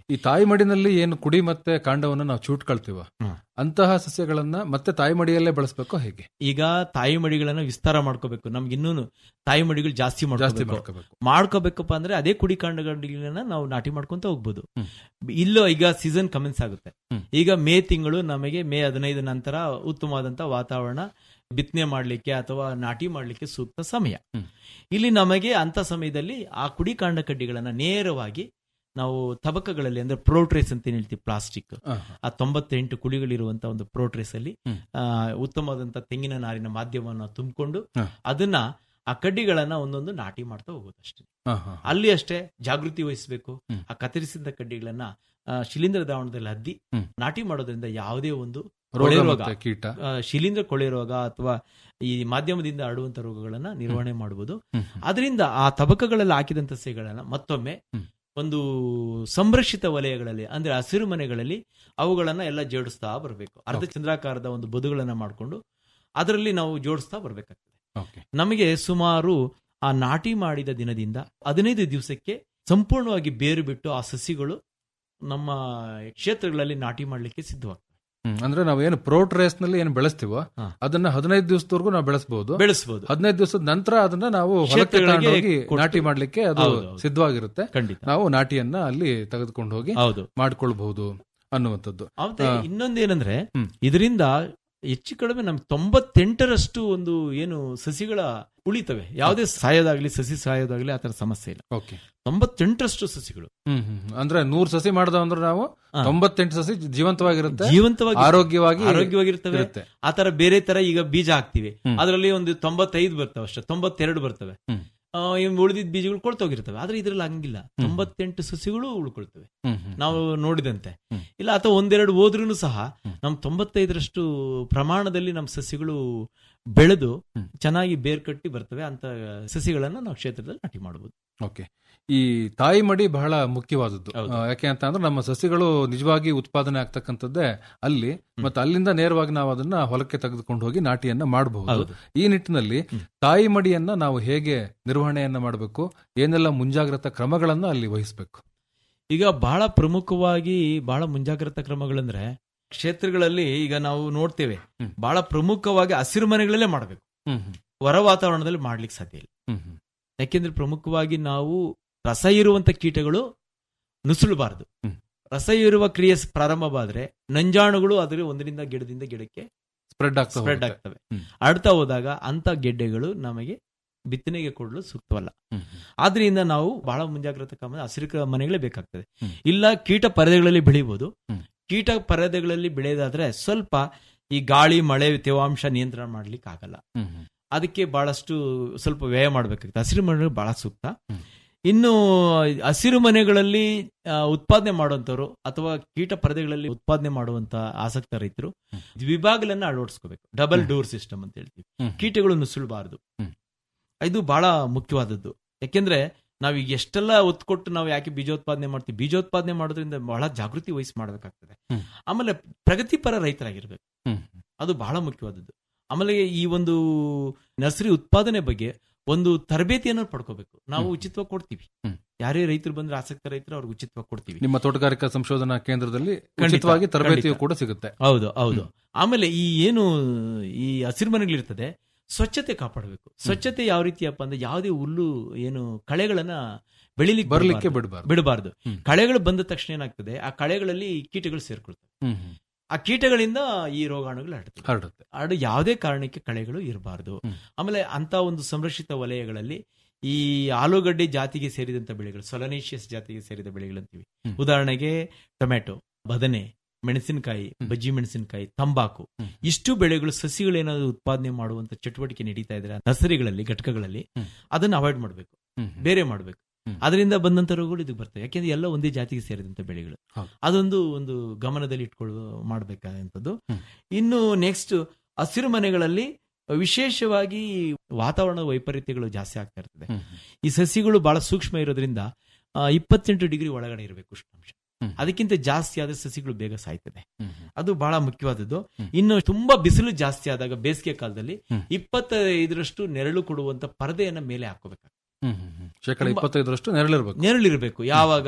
ಈ ತಾಯಿ ಮಡಿನಲ್ಲಿ ಏನು ಕುಡಿ ಮತ್ತೆ ಕಾಂಡವನ್ನ ನಾವು ಚೂಟ್ಕೊಳ್ತೀವ ಅಂತಹ ಸಸ್ಯಗಳನ್ನ ಮತ್ತೆ ತಾಯಿ ಮಡಿಯಲ್ಲೇ ಬಳಸಬೇಕು ಹೇಗೆ ಈಗ ತಾಯಿ ಮಡಿಗಳನ್ನ ವಿಸ್ತಾರ ಮಾಡ್ಕೋಬೇಕು ನಮ್ಗೆ ಇನ್ನೂ ತಾಯಿ ಮಡಿಗಳು ಜಾಸ್ತಿ ಜಾಸ್ತಿ ಮಾಡ್ಕೋಬೇಕು ಮಾಡ್ಕೋಬೇಕು ಮಾಡ್ಕೋಬೇಕಪ್ಪ ಅಂದ್ರೆ ಅದೇ ಕುಡಿ ಕಾಂಡಗಳನ್ನ ನಾವು ನಾಟಿ ಮಾಡ್ಕೊಂತ ಹೋಗ್ಬೋದು ಇಲ್ಲೋ ಈಗ ಸೀಸನ್ ಕಮೆನ್ಸ್ ಆಗುತ್ತೆ ಈಗ ಮೇ ತಿಂಗಳು ನಮಗೆ ಮೇ ಹದಿನೈದು ನಂತರ ಉತ್ತಮವಾದಂತ ವಾತಾವರಣ ಬಿತ್ತನೆ ಮಾಡ್ಲಿಕ್ಕೆ ಅಥವಾ ನಾಟಿ ಮಾಡ್ಲಿಕ್ಕೆ ಸೂಕ್ತ ಸಮಯ ಇಲ್ಲಿ ನಮಗೆ ಅಂತ ಸಮಯದಲ್ಲಿ ಆ ಕುಡಿ ಕಾಂಡ ಕಡ್ಡಿಗಳನ್ನ ನೇರವಾಗಿ ನಾವು ತಬಕಗಳಲ್ಲಿ ಅಂದ್ರೆ ಪ್ರೋಟ್ರೇಸ್ ಅಂತ ಏನ್ ಹೇಳ್ತೀವಿ ಪ್ಲಾಸ್ಟಿಕ್ ಆ ತೊಂಬತ್ತೆಂಟು ಕುಳಿಗಳಿರುವಂತ ಒಂದು ಪ್ರೋಟ್ರೇಸ್ ಅಲ್ಲಿ ಆ, ಉತ್ತಮವಾದಂತ ತೆಂಗಿನ ನಾರಿನ ಮಾಧ್ಯಮವನ್ನು ತುಂಬಿಕೊಂಡು ಅದನ್ನ ಆ ಕಡ್ಡಿಗಳನ್ನ ಒಂದೊಂದು ನಾಟಿ ಮಾಡ್ತಾ ಹೋಗೋದು ಅಷ್ಟೇ ಹಾ, ಹಾ. ಅಲ್ಲಿ ಅಷ್ಟೇ ಜಾಗೃತಿ ವಹಿಸಬೇಕು ಆ ಕತ್ತರಿಸಿದ ಕಡ್ಡಿಗಳನ್ನ ಆ, ಶಿಲೀಂಧ್ರ ದಾವಣದಲ್ಲಿ ಹದ್ದಿ ನಾಟಿ ಮಾಡೋದ್ರಿಂದ ಯಾವುದೇ ಒಂದು ರೋಗ ಕೊಳೆ ರೋಗ ಮತ್ತೆ ಕೀಟ. ಆ, ಶಿಲೀಂಧ್ರ ಕೊಳೆ ರೋಗ ಅಥವಾ ಈ ಮಾಧ್ಯಮದಿಂದ ಹರಡುವಂತ ರೋಗಗಳನ್ನ ನಿರ್ವಹಣೆ ಮಾಡಬಹುದು ಅದರಿಂದ ಆ ತಬಕಗಳಲ್ಲಿ ಹಾಕಿದಂತ ಸಸಿಗಳನ್ನ ಮತ್ತೊಮ್ಮೆ ಒಂದು ಸಂರಕ್ಷಿತ ವಲಯಗಳಲ್ಲಿ ಅಂದ್ರೆ ಹಸಿರು ಮನೆಗಳಲ್ಲಿ ಅವುಗಳನ್ನ ಎಲ್ಲ ಜೋಡಿಸ್ತಾ ಬರಬೇಕು ಅರ್ಧ ಚಂದ್ರಾಕಾರದ ಒಂದು ಬದುಗಳನ್ನ ಮಾಡಿಕೊಂಡು ಅದರಲ್ಲಿ ನಾವು ಜೋಡಿಸ್ತಾ ಬರ್ಬೇಕಾಗ್ತದೆ ನಮಗೆ ಸುಮಾರು ಆ ನಾಟಿ ಮಾಡಿದ ದಿನದಿಂದ ಹದಿನೈದು ದಿವಸಕ್ಕೆ ಸಂಪೂರ್ಣವಾಗಿ ಬೇರು ಬಿಟ್ಟು ಆ ಸಸಿಗಳು ನಮ್ಮ ಕ್ಷೇತ್ರಗಳಲ್ಲಿ ನಾಟಿ ಮಾಡಲಿಕ್ಕೆ ಸಿದ್ಧವಾಗ್ತವೆ ಹ್ಮ್. ಅಂದ್ರೆ ನಾವೇನು ಪ್ರೋಟ್ ರೇಸ್ ನಲ್ಲಿ ಏನು ಬೆಳೆಸ್ತೀವೋ ಅದನ್ನ ಹದಿನೈದು ದಿವಸದವರೆಗೂ ನಾವು ಬೆಳೆಸಬಹುದು ಬೆಳೆಸಬಹುದು ಹದಿನೈದು ದಿವಸದ ನಂತರ ಅದನ್ನ ನಾವು ಹೊಲಕ್ಕೆ ಕ್ಷೇತ್ರಗಳಿಗೆ ತಗೊಂಡೋಗಿ ಕೊಟ್ಟು- ನಾಟಿ ಮಾಡ್ಲಿಕ್ಕೆ ಅದು ಹೌದು, ಹೌದು. ಸಿದ್ಧವಾಗಿರುತ್ತೆ ಖಂಡಿತ. ನಾವು ನಾಟಿಯನ್ನ ಅಲ್ಲಿ ತೆಗೆದುಕೊಂಡು ಹೋಗಿ ಹೌದು. ಮಾಡ್ಕೊಳ್ಬಹುದು ಅನ್ನುವಂಥದ್ದು ಮತ್ತೆ ಆ, ಇನ್ನೊಂದೇನಂದ್ರೆ ಇದರಿಂದ ಹೆಚ್ಚು ಕಡಿಮೆ ನಮ್ಗೆ ತೊಂಬತ್ತೆಂಟರಷ್ಟು ಒಂದು ಏನು ಸಸಿಗಳ ಉಳಿತವೆ ಯಾವುದೇ ಸಾಯೋದಾಗ್ಲಿ ಸಸಿ ಸಾಯೋದಾಗ್ಲಿ ಆತರ ಸಮಸ್ಯೆ ಇಲ್ಲ ಓಕೆ ತೊಂಬತ್ತೆಂಟರಷ್ಟು ಸಸಿಗಳು ಹ್ಮ್ ಹ್ಮ್. ಅಂದ್ರೆ ನೂರ್ ಸಸಿ ಮಾಡ್ದ ಅಂದ್ರೆ ನಾವು ತೊಂಬತ್ತೆಂಟು ಸಸಿ ಜೀವಂತವಾಗಿರುತ್ತೆ ಜೀವಂತವಾಗಿ ಆರೋಗ್ಯವಾಗಿ ಆರೋಗ್ಯವಾಗಿರ್ತವೆ ಇರುತ್ತೆ. ಆ ತರ ಬೇರೆ ತರ ಈಗ ಬೀಜ ಹಾಕ್ತಿವಿ ಅದರಲ್ಲಿ ಒಂದು ತೊಂಬತ್ತೈದು ಬರ್ತವೆ ಅಷ್ಟೇ ತೊಂಬತ್ತೆರಡು ಬರ್ತವೆ ಆ, ಇವ್ ಉಳಿದಿದ್ದ ಬೀಜಗಳು ಕೊಳ್ತೋಗಿರ್ತವೆ ಆದ್ರೆ ಇದ್ರಲ್ಲಿ ಹಂಗಿಲ್ಲ ತೊಂಬತ್ತೆಂಟು ಸಸಿಗಳು ಉಳ್ಕೊಳ್ತವೆ ಹ್ಮ್, ಹ್ಮ್. ನಾವು ನೋಡಿದಂತೆ ಇಲ್ಲ ಅಥವಾ ಒಂದೆರಡು ಹೋದ್ರೂ ಸಹ ನಮ್ ತೊಂಬತ್ತೈದರಷ್ಟು ಪ್ರಮಾಣದಲ್ಲಿ ನಮ್ಮ ಸಸಿಗಳು ಬೆಳೆದು ಚೆನ್ನಾಗಿ ಬೇರ್ ಕಟ್ಟಿ ಬರ್ತವೆ ಅಂತ ಸಸಿಗಳನ್ನ ನಾವು ಕ್ಷೇತ್ರದಲ್ಲಿ ನಾಟಿ ಮಾಡಬಹುದು ಓಕೆ ಈ ತಾಯಿ ಮಡಿ ಬಹಳ ಮುಖ್ಯವಾದದ್ದು ಆ, ಯಾಕೆ ಅಂತ ಅಂದ್ರೆ ನಮ್ಮ ಸಸಿಗಳು ನಿಜವಾಗಿ ಉತ್ಪಾದನೆ ಆಗ್ತಕ್ಕಂಥದ್ದೇ ಅಲ್ಲಿ ಮತ್ತೆ ಅಲ್ಲಿಂದ ನೇರವಾಗಿ ನಾವು ಅದನ್ನ ಹೊಲಕ್ಕೆ ತೆಗೆದುಕೊಂಡು ಹೋಗಿ ನಾಟಿಯನ್ನ ಮಾಡಬಹುದು ಹೌದು. ಈ ನಿಟ್ಟಿನಲ್ಲಿ ತಾಯಿ ಮಡಿಯನ್ನ ನಾವು ಹೇಗೆ ನಿರ್ವಹಣೆಯನ್ನ ಮಾಡಬೇಕು ಏನೆಲ್ಲ ಮುಂಜಾಗ್ರತಾ ಕ್ರಮಗಳನ್ನ ಅಲ್ಲಿ ವಹಿಸಬೇಕು ಈಗ ಬಹಳ ಪ್ರಮುಖವಾಗಿ ಬಹಳ ಮುಂಜಾಗ್ರತಾ ಕ್ರಮಗಳಂದ್ರೆ ಕ್ಷೇತ್ರಗಳಲ್ಲಿ ಈಗ ನಾವು ನೋಡ್ತೇವೆ ಬಹಳ ಪ್ರಮುಖವಾಗಿ ಹಸಿರು ಮನೆಗಳಲ್ಲೇ ಮಾಡಬೇಕು ಹೊರ ವಾತಾವರಣದಲ್ಲಿ ಮಾಡ್ಲಿಕ್ಕೆ ಸಾಧ್ಯ ಇಲ್ಲ ಯಾಕೆಂದ್ರೆ ಪ್ರಮುಖವಾಗಿ ನಾವು ರಸ ಇರುವಂತ ಕೀಟಗಳು ನುಸುಳಬಾರದು ರಸ ಇರುವ ಕ್ರಿಯೆ ಪ್ರಾರಂಭವಾದ್ರೆ ನಂಜಾಣುಗಳು ಅದರ ಒಂದರಿಂದ ಗಿಡದಿಂದ ಗಿಡಕ್ಕೆ ಸ್ಪ್ರೆಡ್ ಆಗ್ತಾ ಸ್ಪ್ರೆಡ್ ಹೋಗುತ್ತೆ. ಆಗ್ತವೆ ಆಡ್ತಾ ಹೋದಾಗ ಅಂತ ಗೆಡ್ಡೆಗಳು ನಮಗೆ ಬಿತ್ತನೆಗೆ ಕೊಡಲು ಸೂಕ್ತವಲ್ಲ ಆದ್ರಿಂದ ನಾವು ಬಹಳ ಮುಂಜಾಗ್ರತಾ ಕ್ರಮ ಹಸಿರು ಕ- ಮನೆಗಳೇ ಬೇಕಾಗ್ತದೆ ಇಲ್ಲ ಕೀಟ ಪರದೆಗಳಲ್ಲಿ ಬೆಳಿಬಹುದು ಕೀಟ ಪರದೆಗಳಲ್ಲಿ ಬೆಳೆಯೋದಾದ್ರೆ ಸ್ವಲ್ಪ ಈ ಗಾಳಿ ಮಳೆ ತೇವಾಂಶ ನಿಯಂತ್ರಣ ಮಾಡ್ಲಿಕ್ಕೆ ಆಗಲ್ಲ ಅದಕ್ಕೆ ಬಹಳಷ್ಟು ಸ್ವಲ್ಪ ವ್ಯಯ ಮಾಡ್ಬೇಕಾಗುತ್ತೆ ಹಸಿರು ಮನೆಗಳು ಬಹಳ ಸೂಕ್ತ ಇನ್ನು ಹಸಿರು ಮನೆಗಳಲ್ಲಿ ಆ, ಉತ್ಪಾದನೆ ಮಾಡುವಂತವ್ರು ಅಥವಾ ಕೀಟ ಪರದೆಗಳಲ್ಲಿ ಉತ್ಪಾದನೆ ಮಾಡುವಂತ ಆಸಕ್ತ ರೈತರು ವಿಭಾಗಗಳನ್ನ ಅಳವಡಿಸ್ಕೋಬೇಕು ಡಬಲ್ ಡೋರ್ ಸಿಸ್ಟಮ್ ಅಂತ ಹೇಳ್ತೀವಿ ಕೀಟಗಳು ನುಸುಳಬಾರದು ಇದು ಬಹಳ ಮುಖ್ಯವಾದದ್ದು ಯಾಕೆಂದ್ರೆ ನಾವು ಈಗ ಎಷ್ಟೆಲ್ಲ ಒತ್ತು ಕೊಟ್ಟು ನಾವು ಯಾಕೆ ಬೀಜೋತ್ಪಾದನೆ ಮಾಡ್ತೀವಿ ಬೀಜೋತ್ಪಾದನೆ ಮಾಡೋದ್ರಿಂದ ಬಹಳ ಜಾಗೃತಿ ವಹಿಸಿ ಮಾಡಬೇಕಾಗ್ತದೆ ಆಮೇಲೆ ಪ್ರಗತಿಪರ ರೈತರಾಗಿರ್ಬೇಕು ಅದು ಬಹಳ ಮುಖ್ಯವಾದದ್ದು ಆಮೇಲೆ ಈ ಒಂದು ನರ್ಸರಿ ಉತ್ಪಾದನೆ ಬಗ್ಗೆ ಒಂದು ತರಬೇತಿಯನ್ನು ಪಡ್ಕೋಬೇಕು ನಾವು ಉಚಿತವಾಗಿ ಕೊಡ್ತೀವಿ ಯಾರೇ ರೈತರು ಬಂದ್ರೆ ಆಸಕ್ತ ರೈತರು ಅವ್ರಿಗೆ ಉಚಿತವಾಗಿ ಕೊಡ್ತೀವಿ ನಿಮ್ಮ ತೋಟಗಾರಿಕಾ ಸಂಶೋಧನಾ ಕೇಂದ್ರದಲ್ಲಿ ಖಂಡಿತ, ಉಚಿತವಾಗಿ ತರಬೇತಿಯು ಖಂಡಿತ. ಕೂಡ ಸಿಗುತ್ತೆ ಹೌದು ಹೌದು ಆಮೇಲೆ ಈ ಏನು ಈ ಹಸಿರು ಮನೆಗಳಿರ್ತದೆ ಸ್ವಚ್ಛತೆ ಕಾಪಾಡಬೇಕು ಸ್ವಚ್ಛತೆ ಯಾವ ರೀತಿಯಪ್ಪ ಅಂದ್ರೆ ಯಾವುದೇ ಹುಲ್ಲು ಏನು ಕಳೆಗಳನ್ನ ಬೆಳಿಲಿಕ್ಕೆ ಬರ್ಲಿಕ್ಕೆ ಬಿಡಬಾರ್ದು. ಬಿಡಬಾರ್ದು ಬಿಡಬಾರ್ದು ಕಳೆಗಳು ಬಂದ ತಕ್ಷಣ ಏನಾಗ್ತದೆ ಆ ಕಳೆಗಳಲ್ಲಿ ಕೀಟಗಳು ಸೇರ್ಕೊಳ್ತವೆ ಹ್ಮ್ ಹ್ಮ್. ಆ ಕೀಟಗಳಿಂದ ಈ ರೋಗಾಣುಗಳು ಹರಡ್ತವೆ ಹರಡುತ್ತೆ ಹರಡು ಯಾವುದೇ ಕಾರಣಕ್ಕೆ ಕಳೆಗಳು ಇರಬಾರ್ದು ಆಮೇಲೆ ಅಂತ ಒಂದು ಸಂರಕ್ಷಿತ ವಲಯಗಳಲ್ಲಿ ಈ ಆಲೂಗಡ್ಡೆ ಜಾತಿಗೆ ಸೇರಿದಂತ ಬೆಳೆಗಳು ಸೊಲನೇಷಿಯಸ್ ಜಾತಿಗೆ ಸೇರಿದ ಬೆಳೆಗಳಂತೀವಿ ಉದಾಹರಣೆಗೆ ಟೊಮೆಟೊ ಬದನೆ ಮೆಣಸಿನಕಾಯಿ ಬಜ್ಜಿ ಮೆಣಸಿನಕಾಯಿ ತಂಬಾಕು ಇಷ್ಟು ಬೆಳೆಗಳು ಸಸಿಗಳೇನಾದ್ರು ಉತ್ಪಾದನೆ ಮಾಡುವಂತ ಚಟುವಟಿಕೆ ನಡೀತಾ ಇದ್ರೆ ನರ್ಸರಿಗಳಲ್ಲಿ ಘಟಕಗಳಲ್ಲಿ ಅದನ್ನ ಅವಾಯ್ಡ್ ಮಾಡಬೇಕು ಬೇರೆ ಮಾಡಬೇಕು ಅದರಿಂದ ಬಂದಂತ ರೋಗಗಳು ಇದಕ್ಕೆ ಬರ್ತವೆ ಯಾಕೆಂದ್ರೆ ಎಲ್ಲ ಒಂದೇ ಜಾತಿಗೆ ಸೇರಿದಂತ ಬೆಳೆಗಳು ಅದೊಂದು ಒಂದು ಗಮನದಲ್ಲಿ ಇಟ್ಕೊಳ್ಳುವ ಮಾಡಬೇಕಾದಂಥದ್ದು ಇನ್ನು ನೆಕ್ಸ್ಟ್ ಹಸಿರು ಮನೆಗಳಲ್ಲಿ ವಿಶೇಷವಾಗಿ ವಾತಾವರಣ ವೈಪರೀತ್ಯಗಳು ಜಾಸ್ತಿ ಆಗ್ತಾ ಇರ್ತದೆ ಈ ಸಸಿಗಳು ಬಹಳ ಸೂಕ್ಷ್ಮ ಇರೋದ್ರಿಂದ ಆ, ಇಪ್ಪತ್ತೆಂಟು ಡಿಗ್ರಿ ಒಳಗಡೆ ಇರಬೇಕು ಉಷ್ಣಾಂಶ ಅದಕ್ಕಿಂತ ಜಾಸ್ತಿ ಆದ್ರೆ ಸಸಿಗಳು ಬೇಗ ಸಾಯ್ತದೆ ಅದು ಬಹಳ ಮುಖ್ಯವಾದದ್ದು ಇನ್ನು ತುಂಬಾ ಬಿಸಿಲು ಜಾಸ್ತಿ ಆದಾಗ ಬೇಸಿಗೆ ಕಾಲದಲ್ಲಿ ಇಪ್ಪತ್ತೈದರಷ್ಟು ನೆರಳು ಕೊಡುವಂತ ಪರದೆಯನ್ನ ಮೇಲೆ ಹಾಕೋಬೇಕು ಹ್ಮ್ ಹ್ಮ್ ಹ್ಮ್. ಶೇಕಡ ಇಪ್ಪತ್ತೈದರಷ್ಟು ನೆರಳಿರ್ಬೇಕು ನೆರಳಿರ್ಬೇಕು ಯಾವಾಗ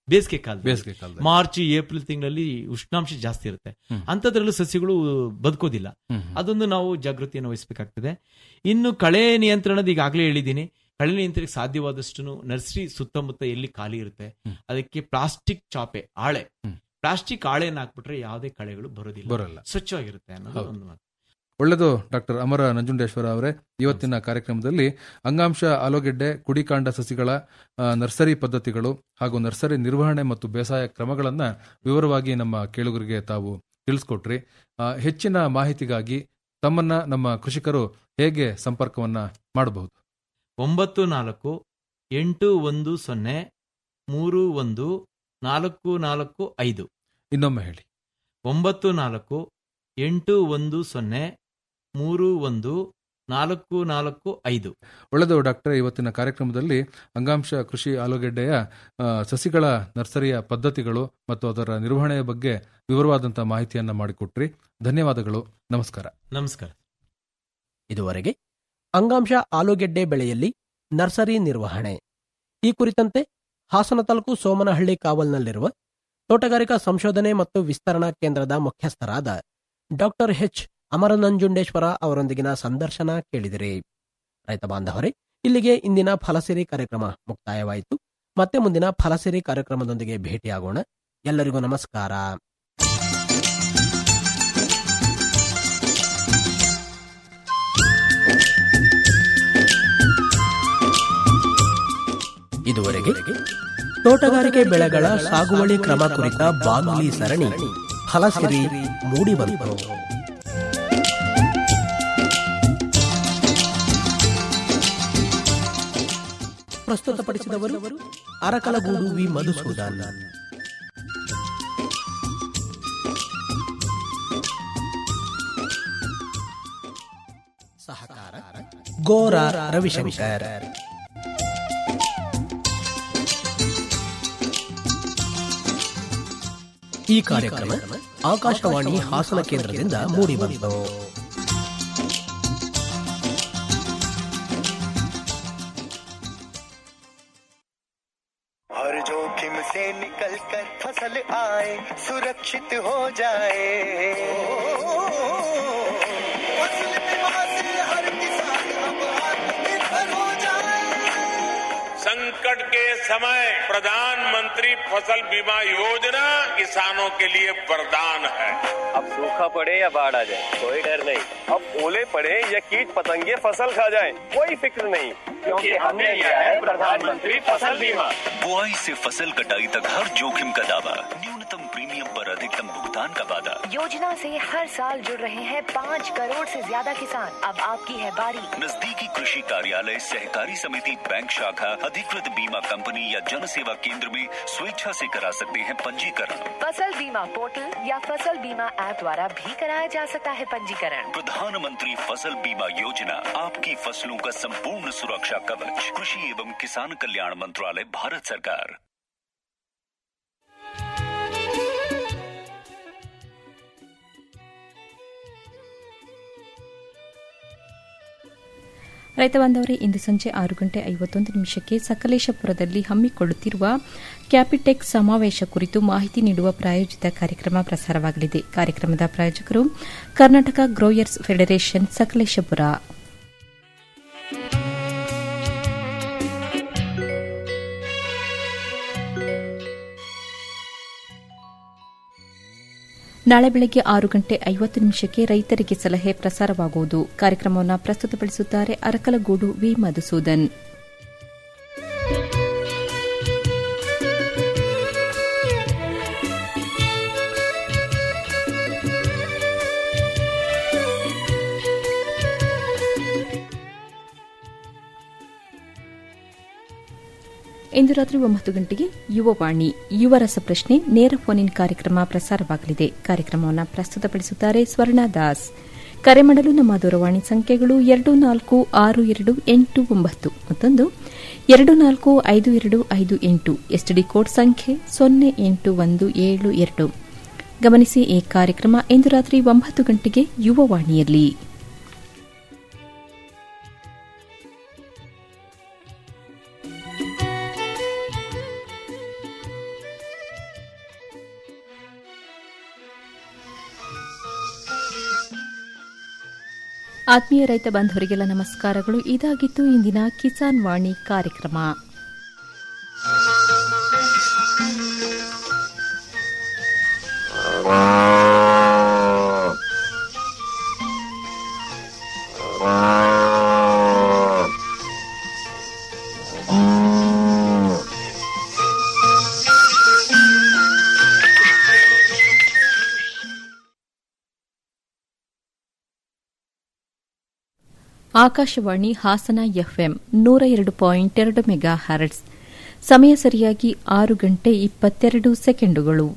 ಬೇಸಿಗೆ ಕಾಲ ಬೇಸಿಗೆ ಕಾಲದಲ್ಲಿ. ಮಾರ್ಚ್ ಏಪ್ರಿಲ್ ತಿಂಗಳಲ್ಲಿ ಉಷ್ಣಾಂಶ ಜಾಸ್ತಿ ಇರುತ್ತೆ ಅಂಥದ್ರಲ್ಲೂ ಸಸ್ಯಗಳು ಬದುಕೋದಿಲ್ಲ ಹ್ಮ್. ಅದೊಂದು ನಾವು ಜಾಗೃತಿಯನ್ನು ವಹಿಸಬೇಕಾಗ್ತದೆ ಇನ್ನು ಕಳೆ ನಿಯಂತ್ರಣದ ಈಗಾಗಲೇ ಹೇಳಿದ್ದೀನಿ ಕಳೆ ನಿಯಂತ್ರಣಕ್ಕೆ ಸಾಧ್ಯವಾದಷ್ಟು ನರ್ಸರಿ ಸುತ್ತಮುತ್ತ ಎಲ್ಲಿ ಖಾಲಿ ಇರುತ್ತೆ ಅದಕ್ಕೆ ಪ್ಲಾಸ್ಟಿಕ್ ಚಾಪೆ ಆಳೆ ಪ್ಲಾಸ್ಟಿಕ್ ಆಳೆಯನ್ನು ಹಾಕ್ಬಿಟ್ರೆ ಯಾವುದೇ ಕಳೆಗಳು ಬರೋದಿಲ್ಲ ಬರೋಲ್ಲ. ಸ್ವಚ್ಛವಾಗಿರುತ್ತೆ ಅನ್ನೋದು ಹೌದು. ಒಂದು ಮಾತು ಒಳ್ಳೆಯದು ಡಾಕ್ಟರ್ ಅಮರ ನಂಜುಂಡೇಶ್ವರ ಅವರೇ ಇವತ್ತಿನ ಕಾರ್ಯಕ್ರಮದಲ್ಲಿ ಅಂಗಾಂಶ ಆಲೂಗೆಡ್ಡೆ ಕುಡಿಕಾಂಡ ಸಸಿಗಳ ಆ, ನರ್ಸರಿ ಪದ್ಧತಿಗಳು ಹಾಗೂ ನರ್ಸರಿ ನಿರ್ವಹಣೆ ಮತ್ತು ಬೇಸಾಯ ಕ್ರಮಗಳನ್ನ ವಿವರವಾಗಿ ನಮ್ಮ ಕೇಳುಗರಿಗೆ ತಾವು ತಿಳಿಸ್ಕೊಟ್ರಿ ಆ, ಹೆಚ್ಚಿನ ಮಾಹಿತಿಗಾಗಿ ತಮ್ಮನ್ನ ನಮ್ಮ ಕೃಷಿಕರು ಹೇಗೆ ಸಂಪರ್ಕವನ್ನ ಮಾಡಬಹುದು ಒಂಬತ್ತು ನಾಲ್ಕು ಎಂಟು ಒಂದು ಸೊನ್ನೆ ಮೂರು ಒಂದು ನಾಲ್ಕು ನಾಲ್ಕು ಐದು ಇನ್ನೊಮ್ಮೆ ಹೇಳಿ ಒಂಬತ್ತು ನಾಲ್ಕು ಎಂಟು ಒಂದು ಸೊನ್ನೆ ಮೂರು ಒಂದು ನಾಲ್ಕು ನಾಲ್ಕು ಐದು ಒಳ್ಳೆಯದು ಡಾಕ್ಟರ್ ಇವತ್ತಿನ ಕಾರ್ಯಕ್ರಮದಲ್ಲಿ ಅಂಗಾಂಶ ಕೃಷಿ ಆಲೂಗೆಡ್ಡೆಯ ಆ, ಸಸಿಗಳ ನರ್ಸರಿಯ ಪದ್ಧತಿಗಳು ಮತ್ತು ಅದರ ನಿರ್ವಹಣೆಯ ಬಗ್ಗೆ ವಿವರವಾದಂತಹ ಮಾಹಿತಿಯನ್ನ ಮಾಡಿಕೊಟ್ರಿ ಧನ್ಯವಾದಗಳು ನಮಸ್ಕಾರ ನಮಸ್ಕಾರ ಇದುವರೆಗೆ ಅಂಗಾಂಶ ಆಲೂಗೆಡ್ಡೆ ಬೆಳೆಯಲ್ಲಿ ನರ್ಸರಿ ನಿರ್ವಹಣೆ ಈ ಕುರಿತಂತೆ ಹಾಸನ ತಾಲೂಕು ಸೋಮನಹಳ್ಳಿ ಕಾವಲ್ನಲ್ಲಿರುವ ತೋಟಗಾರಿಕಾ ಸಂಶೋಧನೆ ಮತ್ತು ವಿಸ್ತರಣಾ ಕೇಂದ್ರದ ಮುಖ್ಯಸ್ಥರಾದ ಡಾಕ್ಟರ್ ಎಚ್ ಅಮರನಂಜುಂಡೇಶ್ವರ ಅವರೊಂದಿಗಿನ ಸಂದರ್ಶನ ಕೇಳಿದಿರಿ ರೈತ ಬಾಂಧವರೇ ಇಲ್ಲಿಗೆ ಇಂದಿನ ಫಲಸಿರಿ ಕಾರ್ಯಕ್ರಮ ಮುಕ್ತಾಯವಾಯಿತು ಮತ್ತೆ ಮುಂದಿನ ಫಲಸಿರಿ ಕಾರ್ಯಕ್ರಮದೊಂದಿಗೆ ಭೇಟಿಯಾಗೋಣ ಎಲ್ಲರಿಗೂ ನಮಸ್ಕಾರ ಇದುವರೆಗೆ ತೋಟಗಾರಿಕೆ ಬೆಳೆಗಳ ಸಾಗುವಳಿ ಕ್ರಮ ಕುರಿತ ಬಾನುಲಿ ಸರಣಿ ಫಲಸಿರಿ ಮೂಡಿಬಂತು ಪ್ರಸ್ತುತಪಡಿಸಿದವರು ಅರಕಲಗೂಡು ವಿ ಮಧುಸೂದನ್ ಸಹಕಾರ ಗೋರ ರವಿಶಂಕರ್ ಈ ಕಾರ್ಯಕ್ರಮ ಆಕಾಶವಾಣಿ ಹಾಸನ ಕೇಂದ್ರದಿಂದ ಮೂಡಿಬಂತು हर जोखिम से निकल कर फसल आए सुरक्षित हो जाए फसल बीमा से हर किसान अब आत्मनिर्भर हो जाए संकट के समय प्रधानमंत्री फसल बीमा योजना किसानों के लिए वरदान है अब सूखा पड़े या बाढ़ आ जाए कोई डर नहीं अब ओले पड़े या कीट पतंगे फसल खा जाए कोई फिक्र नहीं क्योंकि हमने लिया है प्रधानमंत्री फसल बीमा बुआई से फसल कटाई तक हर जोखिम का दावा न्यूनतम प्रीमियम पर अधिकतम भुगतान का वादा योजना से हर साल जुड़ रहे हैं पाँच करोड़ से ज्यादा किसान अब आपकी है बारी नजदीकी कृषि कार्यालय सहकारी समिति बैंक शाखा अधिकृत बीमा कंपनी या जन सेवा केंद्र में स्वेच्छा से करा सकते हैं पंजीकरण फसल बीमा पोर्टल या फसल बीमा ऐप द्वारा भी कराया जा सकता है पंजीकरण प्रधानमंत्री फसल बीमा योजना आपकी फसलों का संपूर्ण सुरक्षा कवच कृषि एवं किसान कल्याण मंत्रालय भारत सरकार ರೈತ ಬಾಂಧವರೇ ಇಂದು ಸಂಜೆ ಆರು ಗಂಟೆ ಐವತ್ತೊಂದು ನಿಮಿಷಕ್ಕೆ ಸಕಲೇಶಪುರದಲ್ಲಿ ಹಮ್ಮಿಕೊಳ್ಳುತ್ತಿರುವ ಕ್ಯಾಪಿಟೆಕ್ ಸಮಾವೇಶ ಕುರಿತು ಮಾಹಿತಿ ನೀಡುವ ಪ್ರಾಯೋಜಿತ ಕಾರ್ಯಕ್ರಮ ಪ್ರಸಾರವಾಗಲಿದೆ ಕಾರ್ಯಕ್ರಮದ ಪ್ರಾಯೋಜಕರು ಕರ್ನಾಟಕ ಗ್ರೋಯರ್ಸ್ ಫೆಡರೇಷನ್ ಸಕಲೇಶಪುರ ನಾಳೆ ಬೆಳಗ್ಗೆ ಆರು ಗಂಟೆ ಐವತ್ತು ನಿಮಿಷಕ್ಕೆ ರೈತರಿಗೆ ಸಲಹೆ ಪ್ರಸಾರವಾಗುವುದು ಕಾರ್ಯಕ್ರಮವನ್ನು ಪ್ರಸ್ತುತಪಡಿಸುತ್ತಾರೆ ಅರಕಲಗೂಡು ವಿ ಮಧುಸೂದನ್ ಇಂದು ರಾತ್ರಿ ಒಂಬತ್ತು ಗಂಟೆಗೆ ಯುವವಾಣಿ ಯುವ ರಸಪ್ರಶ್ನೆ ನೇರ ಫೋನ್ ಇನ್ ಕಾರ್ಯಕ್ರಮ ಪ್ರಸಾರವಾಗಲಿದೆ ಕಾರ್ಯಕ್ರಮವನ್ನು ಪ್ರಸ್ತುತಪಡಿಸುತ್ತಾರೆ ಸ್ವರ್ಣ ದಾಸ್ ಕರೆ ಮಾಡಲು ನಮ್ಮ ದೂರವಾಣಿ ಸಂಖ್ಯೆಗಳು ಎರಡು ನಾಲ್ಕು ಆರು ಎರಡು ಎಂಟು ಒಂಬತ್ತು ಮತ್ತೊಂದು ಎರಡು ನಾಲ್ಕು ಐದು ಎರಡು ಐದು ಎಂಟು ಎಸ್ಟಿಡಿ ಕೋಡ್ ಸಂಖ್ಯೆ ಸೊನ್ನೆ ಎಂಟು ಒಂದು ಏಳು ಎರಡು ಗಮನಿಸಿ ಈ ಕಾರ್ಯಕ್ರಮ ಇಂದು ರಾತ್ರಿ ಒಂಬತ್ತು ಗಂಟೆಗೆ ಯುವವಾಣಿಯಲ್ಲಿ ಆತ್ಮೀಯ ರೈತ ಬಾಂಧವರಿಗೆಲ್ಲ ನಮಸ್ಕಾರಗಳು ಇದಾಗಿತ್ತು ಇಂದಿನ ಕಿಸಾನ್ ವಾಣಿ ಕಾರ್ಯಕ್ರಮ ಆಕಾಶವಾಣಿ ಹಾಸನ ಎಫ್ಎಂ ನೂರ ಎರಡು ಪಾಯಿಂಟ್ ಎರಡು ಮೆಗಾ ಹರ್ಟ್ಸ್ ಸಮಯ ಸರಿಯಾಗಿ ಆರು ಗಂಟೆ ಇಪ್ಪತ್ತೆರಡು ಸೆಕೆಂಡುಗಳು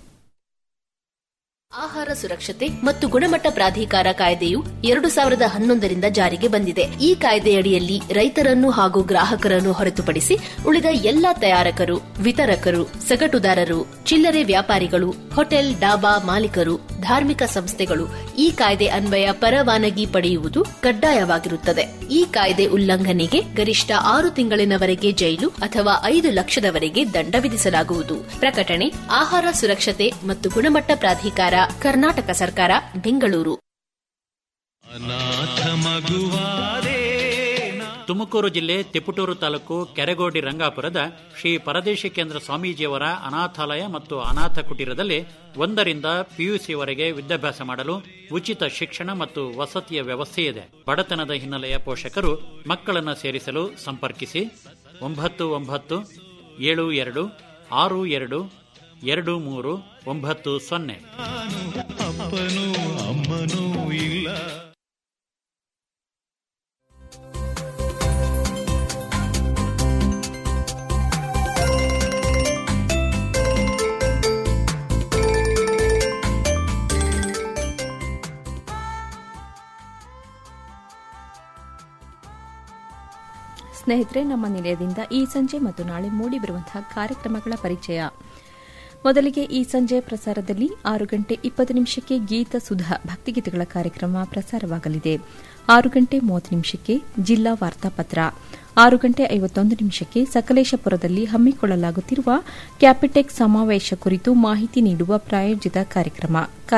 ಆಹಾರ ಸುರಕ್ಷತೆ ಮತ್ತು ಗುಣಮಟ್ಟ ಪ್ರಾಧಿಕಾರ ಕಾಯ್ದೆಯು ಎರಡು ಸಾವಿರದ ಹನ್ನೊಂದರಿಂದ ಜಾರಿಗೆ ಬಂದಿದೆ ಈ ಕಾಯ್ದೆಯಡಿಯಲ್ಲಿ ರೈತರನ್ನು ಹಾಗೂ ಗ್ರಾಹಕರನ್ನು ಹೊರತುಪಡಿಸಿ ಉಳಿದ ಎಲ್ಲಾ ತಯಾರಕರು ವಿತರಕರು ಸಗಟುದಾರರು ಚಿಲ್ಲರೆ ವ್ಯಾಪಾರಿಗಳು ಹೋಟೆಲ್ ಡಾಬಾ ಮಾಲೀಕರು ಧಾರ್ಮಿಕ ಸಂಸ್ಥೆಗಳು ಈ ಕಾಯ್ದೆ ಅನ್ವಯ ಪರವಾನಗಿ ಪಡೆಯುವುದು ಕಡ್ಡಾಯವಾಗಿರುತ್ತದೆ ಈ ಕಾಯ್ದೆ ಉಲ್ಲಂಘನೆಗೆ ಗರಿಷ್ಠ ಆರು ತಿಂಗಳಿನವರೆಗೆ ಜೈಲು ಅಥವಾ ಐದು ಲಕ್ಷದವರೆಗೆ ದಂಡ ವಿಧಿಸಲಾಗುವುದು ಪ್ರಕಟಣೆ ಆಹಾರ ಸುರಕ್ಷತೆ ಮತ್ತು ಗುಣಮಟ್ಟ ಪ್ರಾಧಿಕಾರ ಕರ್ನಾಟಕ ಸರ್ಕಾರ ಬೆಂಗಳೂರು ತುಮಕೂರು ಜಿಲ್ಲೆ ತಿಪಟೂರು ತಾಲೂಕು ಕೆರೆಗೋಡಿ ರಂಗಾಪುರದ ಶ್ರೀ ಪರದೇಶಿ ಕೇಂದ್ರ ಸ್ವಾಮೀಜಿಯವರ ಅನಾಥಾಲಯ ಮತ್ತು ಅನಾಥ ಕುಟೀರದಲ್ಲಿ ಒಂದರಿಂದ ಪಿಯುಸಿವರೆಗೆ ವಿದ್ಯಾಭ್ಯಾಸ ಮಾಡಲು ಉಚಿತ ಶಿಕ್ಷಣ ಮತ್ತು ವಸತಿಯ ವ್ಯವಸ್ಥೆ ಇದೆ ಬಡತನದ ಹಿನ್ನೆಲೆಯ ಪೋಷಕರು ಮಕ್ಕಳನ್ನು ಸೇರಿಸಲು ಸಂಪರ್ಕಿಸಿ ಒಂಬತ್ತು ಒಂಬತ್ತು ಏಳು ಎರಡು ಆರು ಎರಡು ಎರಡು ಮೂರು ಒಂಬತ್ತು ಸೊನ್ನೆ ಅಪ್ಪನೂ ಅಮ್ಮನೂ ಇಲ್ಲ ಸ್ನೇಹಿತರೆ ನಮ್ಮ ನಿಲಯದಿಂದ ಈ ಸಂಜೆ ಮತ್ತು ನಾಳೆ ಮೂಡಿಬರುವಂತಹ ಕಾರ್ಯಕ್ರಮಗಳ ಪರಿಚಯ ಮೊದಲಿಗೆ ಈ ಸಂಜೆ ಪ್ರಸಾರದಲ್ಲಿ ಆರು ಗಂಟೆ ಇಪ್ಪತ್ತು ನಿಮಿಷಕ್ಕೆ ಗೀತ ಸುಧಾ ಭಕ್ತಿಗೀತೆಗಳ ಕಾರ್ಯಕ್ರಮ ಪ್ರಸಾರವಾಗಲಿದೆ ಆರು ಗಂಟೆ ಮೂವತ್ತು ನಿಮಿಷಕ್ಕೆ ಜಿಲ್ಲಾ ವಾರ್ತಾಪತ್ರ ಆರು ಗಂಟೆ ಐವತ್ತೊಂದು ನಿಮಿಷಕ್ಕೆ ಸಕಲೇಶಪುರದಲ್ಲಿ ಹಮ್ಮಿಕೊಳ್ಳಲಾಗುತ್ತಿರುವ ಕ್ಯಾಪಿಟೆಕ್ ಸಮಾವೇಶ ಕುರಿತು ಮಾಹಿತಿ ನೀಡುವ ಪ್ರಾಯೋಜಿತ ಕಾರ್ಯಕ್ರಮ